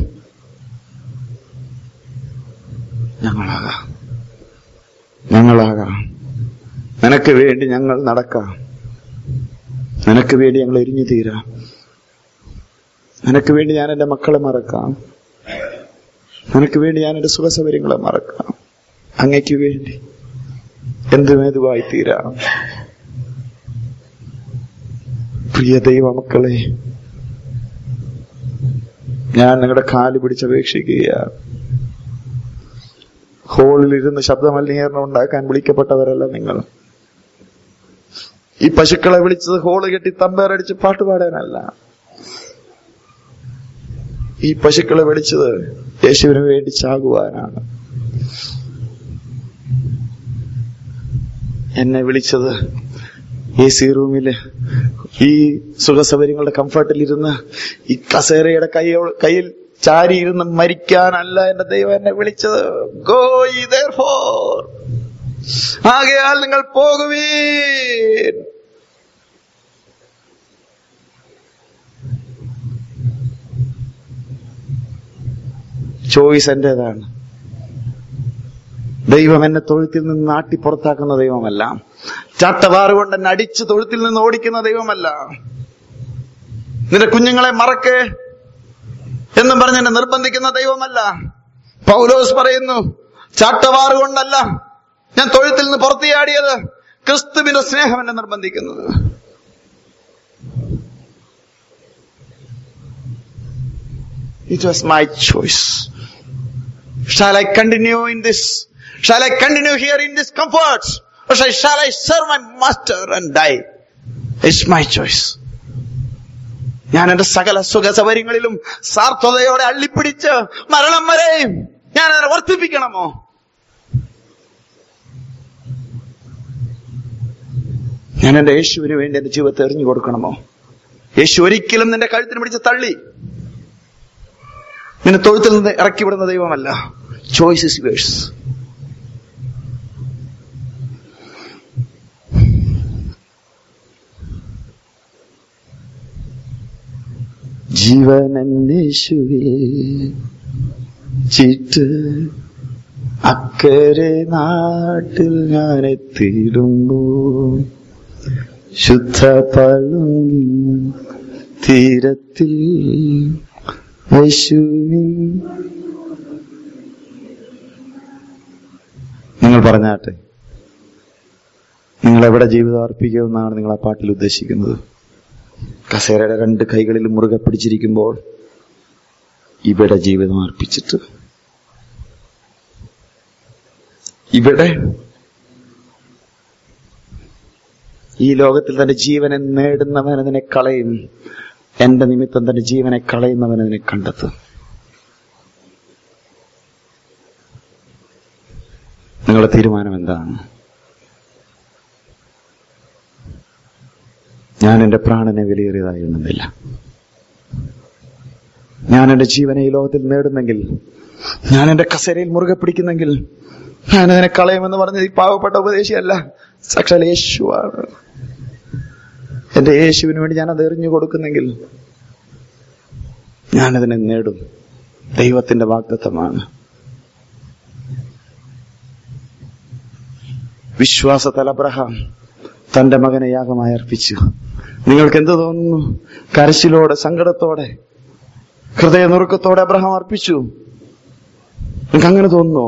ഞങ്ങളാകാം ഞങ്ങളാകാം നിനക്ക് വേണ്ടി ഞങ്ങൾ നടക്കാം നിനക്ക് വേണ്ടി ഞങ്ങൾ എരിഞ്ഞു തീരാം നിനക്ക് വേണ്ടി ഞാൻ എന്റെ മക്കളെ മറക്കാം നിനക്ക് വേണ്ടി ഞാൻ എന്റെ സുഖസൗകര്യങ്ങളെ മറക്കാം അങ്ങയ്ക്ക് വേണ്ടി എന്തുമേതുവായി തീരാം പ്രിയ ദൈവമക്കളെ ഞാൻ നിങ്ങളുടെ കാല് പിടിച്ചപേക്ഷിക്കുകയാണ് ഹോളിലിരുന്ന് ശബ്ദമലിനീകരണം ഉണ്ടാക്കാൻ വിളിക്കപ്പെട്ടവരല്ല നിങ്ങൾ ഈ പശുക്കളെ വിളിച്ചത് ഹോള് കെട്ടി തമ്പേറടിച്ച് പാട്ടുപാടാനല്ല ഈ പശുക്കളെ വിളിച്ചത് യേശുവിന് വേണ്ടി ചാകുവാനാണ് എന്നെ വിളിച്ചത് എ സി റൂമില് ഈ സുഖസൗകര്യങ്ങളുടെ കംഫർട്ടിൽ ഇരുന്ന് ഈ കസേരയുടെ കൈ കയ്യിൽ ചാരിയിരുന്ന് മരിക്കാനല്ല എന്റെ ദൈവം എന്നെ വിളിച്ചത് ഗോ ഫോർ ആകയാൽ നിങ്ങൾ പോകുവീൻ ചോയ്സ് എന്റേതാണ് ദൈവം എന്നെ തൊഴുത്തിൽ നിന്ന് നാട്ടി പുറത്താക്കുന്ന ദൈവമല്ല ചാട്ടവാറ് കൊണ്ട് എന്നെ അടിച്ച് തൊഴുത്തിൽ നിന്ന് ഓടിക്കുന്ന ദൈവമല്ല നിന്റെ കുഞ്ഞുങ്ങളെ മറക്ക് എന്നും പറഞ്ഞ് എന്നെ നിർബന്ധിക്കുന്ന ദൈവമല്ല പൗലോസ് പറയുന്നു ചാട്ടവാറ് കൊണ്ടല്ല ഞാൻ തൊഴുത്തിൽ നിന്ന് പുറത്തിയാടിയത് ക്രിസ്തുവിന്റെ സ്നേഹം എന്നെ നിർബന്ധിക്കുന്നത് It was my choice. Shall I continue in this? Shall I continue here in this comfort? Or shall shall I serve my master and die? It's my choice. ഞാൻ എന്റെ സകല സുഖ സൗകര്യങ്ങളിലും സാർത്ഥതയോടെ അള്ളിപ്പിടിച്ച് മരണം വരെയും ഞാൻ അതിനെ വർദ്ധിപ്പിക്കണമോ ഞാൻ എന്റെ യേശുവിന് വേണ്ടി എന്റെ ജീവിതത്തെ എറിഞ്ഞു കൊടുക്കണമോ യേശു ഒരിക്കലും നിന്റെ കഴുത്തിന് പിടിച്ച് തള്ളി നിന്നെ തൊഴുത്തിൽ നിന്ന് ഇറക്കി വിടുന്ന ദൈവമല്ല ചോയ്സ് ഇസ് യുവേഴ്സ് ജീവനന്വേഷുവേ ചിട്ട് അക്കരെ നാട്ടിൽ ഞാൻ എത്തിയിടുമ്പോ ശുദ്ധ പളുങ്ങി തീരത്തിൽ യേശുവിൻ നിങ്ങൾ പറഞ്ഞാട്ടെ നിങ്ങൾ എവിടെ ജീവിതം അർപ്പിക്കുമെന്നാണ് നിങ്ങൾ ആ പാട്ടിൽ ഉദ്ദേശിക്കുന്നത് കസേരയുടെ രണ്ട് കൈകളിൽ മുറുകെ പിടിച്ചിരിക്കുമ്പോൾ ഇവിടെ ജീവിതം അർപ്പിച്ചിട്ട് ഇവിടെ ഈ ലോകത്തിൽ തന്റെ ജീവനെ നേടുന്നവൻ അതിനെ കളയും എന്റെ നിമിത്തം തന്റെ ജീവനെ കളയുന്നവൻ അതിനെ കണ്ടെത്തും നിങ്ങളുടെ തീരുമാനം എന്താണ് ഞാൻ എന്റെ പ്രാണനെ വിലയേറിയതായി എണ്ണുന്നില്ല ഞാൻ എന്റെ ജീവനെ ഈ ലോകത്തിൽ നേടുന്നെങ്കിൽ ഞാൻ എന്റെ കസേരയിൽ മുറുകെ പിടിക്കുന്നെങ്കിൽ ഞാൻ അതിനെ കളയുമെന്ന് പറഞ്ഞത് ഈ പാവപ്പെട്ട ഉപദേശിയല്ല സാക്ഷാൽ യേശുവാണ് എന്റെ യേശുവിന് വേണ്ടി ഞാൻ അത് എറിഞ്ഞു കൊടുക്കുന്നെങ്കിൽ ഞാനതിനെ നേടും ദൈവത്തിന്റെ വാഗ്ദത്തമാണ് വിശ്വാസ തലബ്രഹാം തന്റെ മകനെ യാഗമായി അർപ്പിച്ചു നിങ്ങൾക്ക് എന്ത് തോന്നുന്നു കരച്ചിലോടെ സങ്കടത്തോടെ ഹൃദയ നുറുക്കത്തോടെ അബ്രഹാം അർപ്പിച്ചു നിങ്ങൾക്ക് അങ്ങനെ തോന്നുന്നോ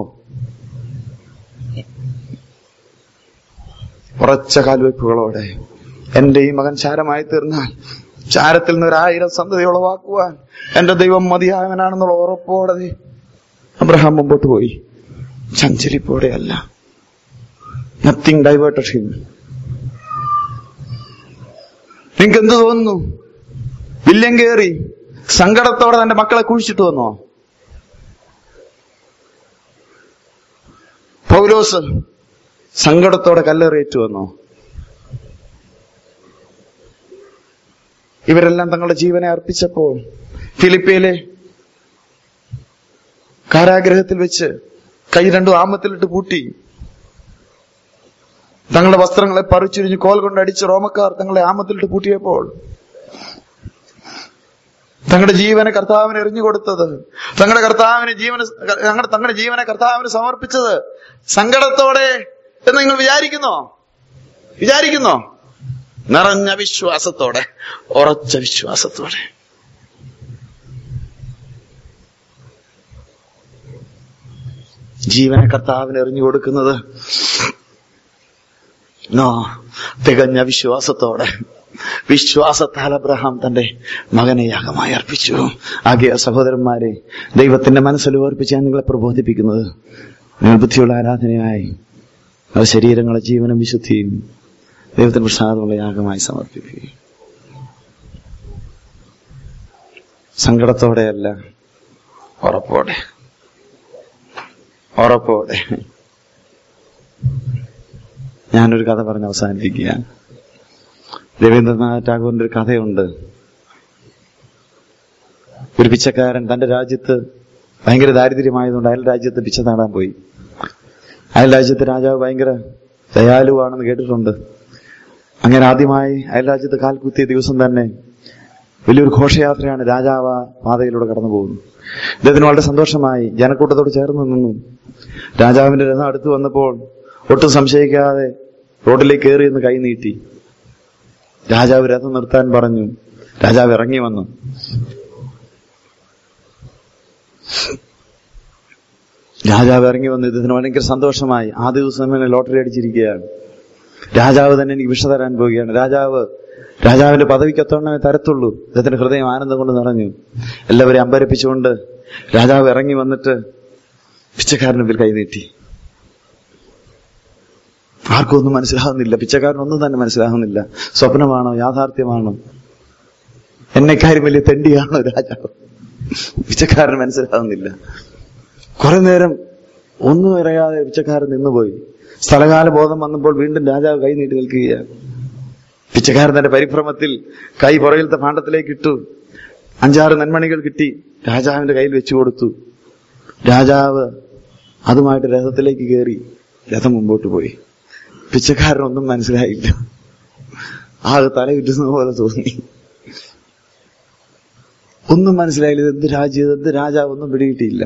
ഉറച്ച കാൽവയ്പ്പുകളോടെ എന്റെ ഈ മകൻ ചാരമായി തീർന്നാൽ ചാരത്തിൽ നിന്ന് ഒരായിരം സന്തതി ഉളവാക്കുവാൻ എന്റെ ദൈവം മതിയായവനാണെന്നുള്ള ഉറപ്പോടെ അബ്രഹാം മുമ്പോട്ട് പോയി ചഞ്ചലിപ്പോടെയല്ല നത്തിങ് ഡൈവേർട്ടഡ് ഹിം നിങ്ങൾക്ക് എന്ത് തോന്നുന്നു വില്യം കയറി സങ്കടത്തോടെ തന്റെ മക്കളെ കുഴിച്ചിട്ട് വന്നോ പൗലോസ് സങ്കടത്തോടെ കല്ലേറിയേറ്റു വന്നോ ഇവരെല്ലാം തങ്ങളുടെ ജീവനെ അർപ്പിച്ചപ്പോൾ ഫിലിപ്പയിലെ കാരാഗ്രഹത്തിൽ വെച്ച് കൈ രണ്ടും ആമത്തിലിട്ട് പൂട്ടി തങ്ങളുടെ വസ്ത്രങ്ങളെ പറിച്ചുരിഞ്ഞ് കോൽ കൊണ്ട് അടിച്ച് റോമക്കാർ തങ്ങളെ ആമത്തിലിട്ട് പൂട്ടിയപ്പോൾ തങ്ങളുടെ ജീവനെ കർത്താവിന് എറിഞ്ഞു കൊടുത്തത് തങ്ങളുടെ കർത്താവിന് ജീവന് തങ്ങളുടെ തങ്ങളുടെ ജീവനെ കർത്താവിന് സമർപ്പിച്ചത് സങ്കടത്തോടെ എന്ന് നിങ്ങൾ വിചാരിക്കുന്നോ വിചാരിക്കുന്നോ നിറഞ്ഞ വിശ്വാസത്തോടെ ഉറച്ച വിശ്വാസത്തോടെ ജീവനെ കർത്താവിന് എറിഞ്ഞു കൊടുക്കുന്നത് നോ തികഞ്ഞ വിശ്വാസത്തോടെ വിശ്വാസത്താൽ അബ്രഹാം തന്റെ മകനെ യാഗമായി അർപ്പിച്ചു ആകിയ സഹോദരന്മാരെ ദൈവത്തിന്റെ മനസ്സിൽ ഓർപ്പിച്ച് ഞാൻ നിങ്ങളെ പ്രബോധിപ്പിക്കുന്നത് നിങ്ങൾ ബുദ്ധിയുള്ള ആരാധനയായി അത് ശരീരങ്ങളെ ജീവനും വിശുദ്ധിയും ദൈവത്തിന് പ്രസാദമുള്ള യാഗമായി സമർപ്പിക്കുക സങ്കടത്തോടെയല്ല ഉറപ്പോടെ ഉറപ്പോടെ ഞാനൊരു കഥ പറഞ്ഞ് അവസാനിപ്പിക്കുക രവീന്ദ്രനാഥ് ടാഗോറിന്റെ ഒരു കഥയുണ്ട് ഒരു പിച്ചക്കാരൻ തന്റെ രാജ്യത്ത് ഭയങ്കര ദാരിദ്ര്യമായതുകൊണ്ട് അയൽ രാജ്യത്ത് പിച്ച നേടാൻ പോയി അയൽ രാജ്യത്തെ രാജാവ് ഭയങ്കര ദയാലുവാണെന്ന് കേട്ടിട്ടുണ്ട് അങ്ങനെ ആദ്യമായി അയൽ രാജ്യത്ത് കാൽ കുത്തിയ ദിവസം തന്നെ വലിയൊരു ഘോഷയാത്രയാണ് രാജാവ് ആ പാതയിലൂടെ കടന്നു പോകുന്നു ഇദ്ദേഹത്തിന് വളരെ സന്തോഷമായി ജനക്കൂട്ടത്തോട് ചേർന്ന് നിന്നു രാജാവിന്റെ രഥം അടുത്ത് വന്നപ്പോൾ ഒട്ടും സംശയിക്കാതെ റോഡിലേക്ക് കയറി എന്ന് കൈ നീട്ടി രാജാവ് രഥം നിർത്താൻ പറഞ്ഞു രാജാവ് ഇറങ്ങി വന്നു രാജാവ് ഇറങ്ങി വന്നു ഇതിന് ഭയങ്കര സന്തോഷമായി ആ ദിവസം തന്നെ ലോട്ടറി അടിച്ചിരിക്കുകയാണ് രാജാവ് തന്നെ എനിക്ക് വിഷ തരാൻ പോവുകയാണ് രാജാവ് രാജാവിന്റെ പദവിക്കൊത്തോണമേ തരത്തുള്ളൂ ഇദ്ദേഹത്തിന്റെ ഹൃദയം ആനന്ദം കൊണ്ട് നിറഞ്ഞു എല്ലാവരെയും അമ്പരപ്പിച്ചുകൊണ്ട് രാജാവ് ഇറങ്ങി വന്നിട്ട് പിച്ചക്കാരന് മുമ്പിൽ കൈനീട്ടി ആർക്കും ഒന്നും മനസ്സിലാവുന്നില്ല പിച്ചക്കാരനൊന്നും തന്നെ മനസ്സിലാവുന്നില്ല സ്വപ്നമാണോ യാഥാർത്ഥ്യമാണോ എന്നെക്കാരും വലിയ തെണ്ടിയാണോ രാജാവ് പിച്ചക്കാരന് മനസ്സിലാവുന്നില്ല കുറെ നേരം ഒന്നും അറിയാതെ പിച്ചക്കാരൻ നിന്നുപോയി സ്ഥലകാല ബോധം വന്നപ്പോൾ വീണ്ടും രാജാവ് കൈ നീട്ടി നിൽക്കുകയാണ് പിച്ചക്കാരൻ തന്റെ പരിഭ്രമത്തിൽ കൈ പുറകിലത്തെ ഭാണ്ഡത്തിലേക്ക് ഇട്ടു അഞ്ചാറ് നെന്മണികൾ കിട്ടി രാജാവിന്റെ കയ്യിൽ വെച്ചു കൊടുത്തു രാജാവ് അതുമായിട്ട് രഥത്തിലേക്ക് കയറി രഥം മുമ്പോട്ട് പോയി പിച്ചക്കാരനൊന്നും മനസ്സിലായില്ല ആകെ തല കിട്ടുന്ന പോലെ തോന്നി ഒന്നും മനസ്സിലായില്ല ഇത് എന്ത് രാജ്യം ഇത് എന്ത് രാജാവ് ഒന്നും പിടികിട്ടിയില്ല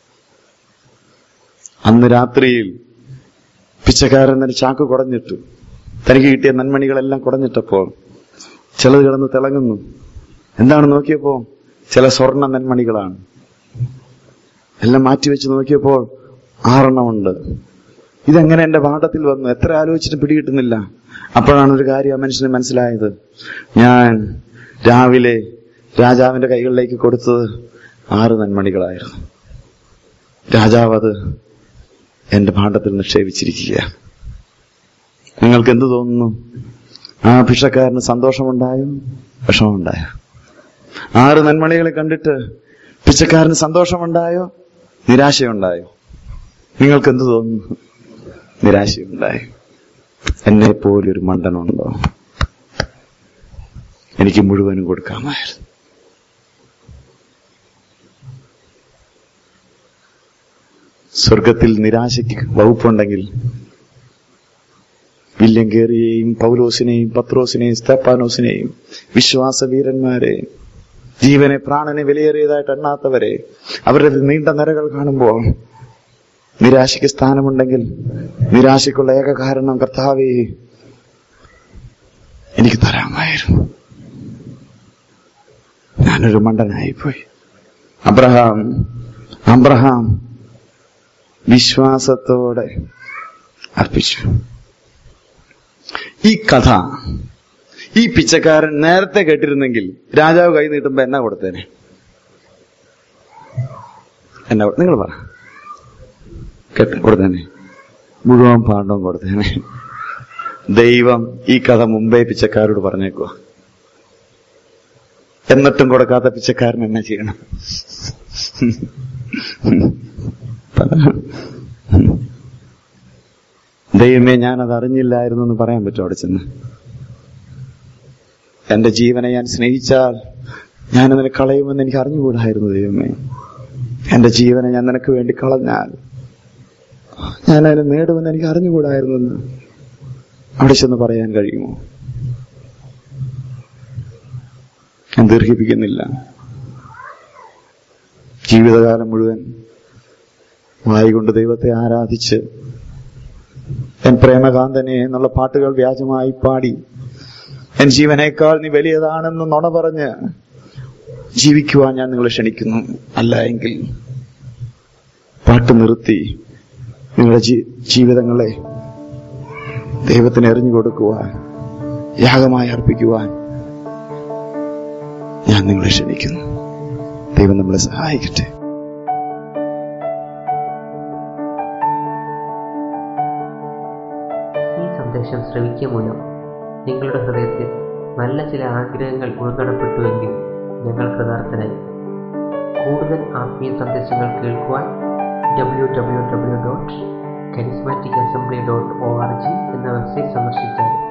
അന്ന് രാത്രിയിൽ പിച്ചക്കാരൻ തന്നെ ചാക്ക് കുടഞ്ഞിട്ടു തനിക്ക് കിട്ടിയ നന്മണികളെല്ലാം കുടഞ്ഞിട്ടപ്പോൾ ചിലത് കിടന്ന് തിളങ്ങുന്നു എന്താണ് നോക്കിയപ്പോ ചില സ്വർണ്ണ നെന്മണികളാണ് എല്ലാം മാറ്റിവെച്ച് നോക്കിയപ്പോൾ ആറെണ്ണമുണ്ട് ഇതെങ്ങനെ എന്റെ പാഠത്തിൽ വന്നു എത്ര ആലോചിച്ചിട്ട് പിടികിട്ടുന്നില്ല അപ്പോഴാണ് ഒരു കാര്യം ആ മനുഷ്യന് മനസ്സിലായത് ഞാൻ രാവിലെ രാജാവിന്റെ കൈകളിലേക്ക് കൊടുത്തത് ആറ് നന്മണികളായിരുന്നു രാജാവ് അത് എന്റെ ഭാണ്ഡത്തിൽ നിക്ഷേപിച്ചിരിക്കുക നിങ്ങൾക്ക് എന്ത് തോന്നുന്നു ആ ഭിക്ഷക്കാരന് സന്തോഷമുണ്ടായോ വിഷമമുണ്ടായോ ആറ് നന്മണികളെ കണ്ടിട്ട് പിച്ചക്കാരന് സന്തോഷമുണ്ടായോ നിരാശയുണ്ടായോ നിങ്ങൾക്ക് എന്ത് തോന്നുന്നു നിരാശയുണ്ടായി എന്നെ പോലൊരു മണ്ടനുണ്ടോ എനിക്ക് മുഴുവനും കൊടുക്കാമായിരുന്നു സ്വർഗത്തിൽ നിരാശയ്ക്ക് വകുപ്പുണ്ടെങ്കിൽ വില്യം കേറിയെയും പൗലോസിനെയും പത്രോസിനെയും സ്തപ്പാനോസിനെയും വിശ്വാസവീരന്മാരെ ജീവനെ പ്രാണനെ വിലയേറിയതായിട്ട് എണ്ണാത്തവരെ അവരുടെ നീണ്ട നിരകൾ കാണുമ്പോൾ നിരാശയ്ക്ക് സ്ഥാനമുണ്ടെങ്കിൽ നിരാശയ്ക്കുള്ള ഏക കാരണം കർത്താവേ എനിക്ക് തരാമായിരുന്നു ഞാനൊരു മണ്ടനായിപ്പോയി അബ്രഹാം അബ്രഹാം വിശ്വാസത്തോടെ അർപ്പിച്ചു ഈ കഥ ഈ പിച്ചക്കാരൻ നേരത്തെ കേട്ടിരുന്നെങ്കിൽ രാജാവ് കൈ നീട്ടുമ്പോ എന്നാ കൊടുത്തേനെ എന്നാ കൊ- നിങ്ങൾ പറ കേട്ട് കൊടുത്തേനെ മുഴുവൻ പാണ്ഡവും കൊടുത്തേനെ ദൈവം ഈ കഥ മുമ്പേ പിച്ചക്കാരോട് പറഞ്ഞേക്കുക എന്നിട്ടും കൊടുക്കാത്ത പിച്ചക്കാരൻ എന്നാ ചെയ്യണം പറ. ദൈവമേ ഞാനത് അറിഞ്ഞില്ലായിരുന്നു എന്ന് പറയാൻ പറ്റും അവിടെ ചെന്ന് എന്റെ ജീവനെ ഞാൻ സ്നേഹിച്ചാൽ ഞാൻ അതിനെ കളയുമെന്ന് എനിക്ക് അറിഞ്ഞുകൂടായിരുന്നു ദൈവമേ എന്റെ ജീവനെ ഞാൻ നിനക്ക് വേണ്ടി കളഞ്ഞാൽ ഞാൻ അതിനെ നേടുമെന്ന് എനിക്ക് അറിഞ്ഞുകൂടായിരുന്നു എന്ന് അവിടെ ചെന്ന് പറയാൻ കഴിയുമോ ഞാൻ ദീർഘിപ്പിക്കുന്നില്ല ജീവിതകാലം മുഴുവൻ വായികൊണ്ട് ദൈവത്തെ ആരാധിച്ച് എൻ പ്രേമകാന്തനെ എന്നുള്ള പാട്ടുകൾ വ്യാജമായി പാടി എൻ ജീവനേക്കാൾ നീ വലിയതാണെന്ന് നുണ പറഞ്ഞ് ജീവിക്കുവാൻ ഞാൻ നിങ്ങളെ ക്ഷണിക്കുന്നു അല്ല എങ്കിൽ പാട്ട് നിർത്തി നിങ്ങളുടെ ജീ- ജീവിതങ്ങളെ ദൈവത്തിന് എറിഞ്ഞു കൊടുക്കുവാൻ യാഗമായി അർപ്പിക്കുവാൻ ഞാൻ നിങ്ങളെ ക്ഷണിക്കുന്നു ദൈവം നമ്മളെ സഹായിക്കട്ടെ ഈ സന്ദേശം ശ്രവിക്കുക മൂലം നിങ്ങളുടെ ഹൃദയത്തിൽ നല്ല ചില ആഗ്രഹങ്ങൾ ഉൾക്കടപ്പെട്ടുവെങ്കിൽ ഞങ്ങൾ കൃതാർത്ഥനായി കൂടുതൽ ആത്മീയ സന്ദേശങ്ങൾ കേൾക്കുവാൻ W W W dot charismatic assembly dot O R G എന്ന വെബ്സൈറ്റ് സന്ദർശിച്ചാൽ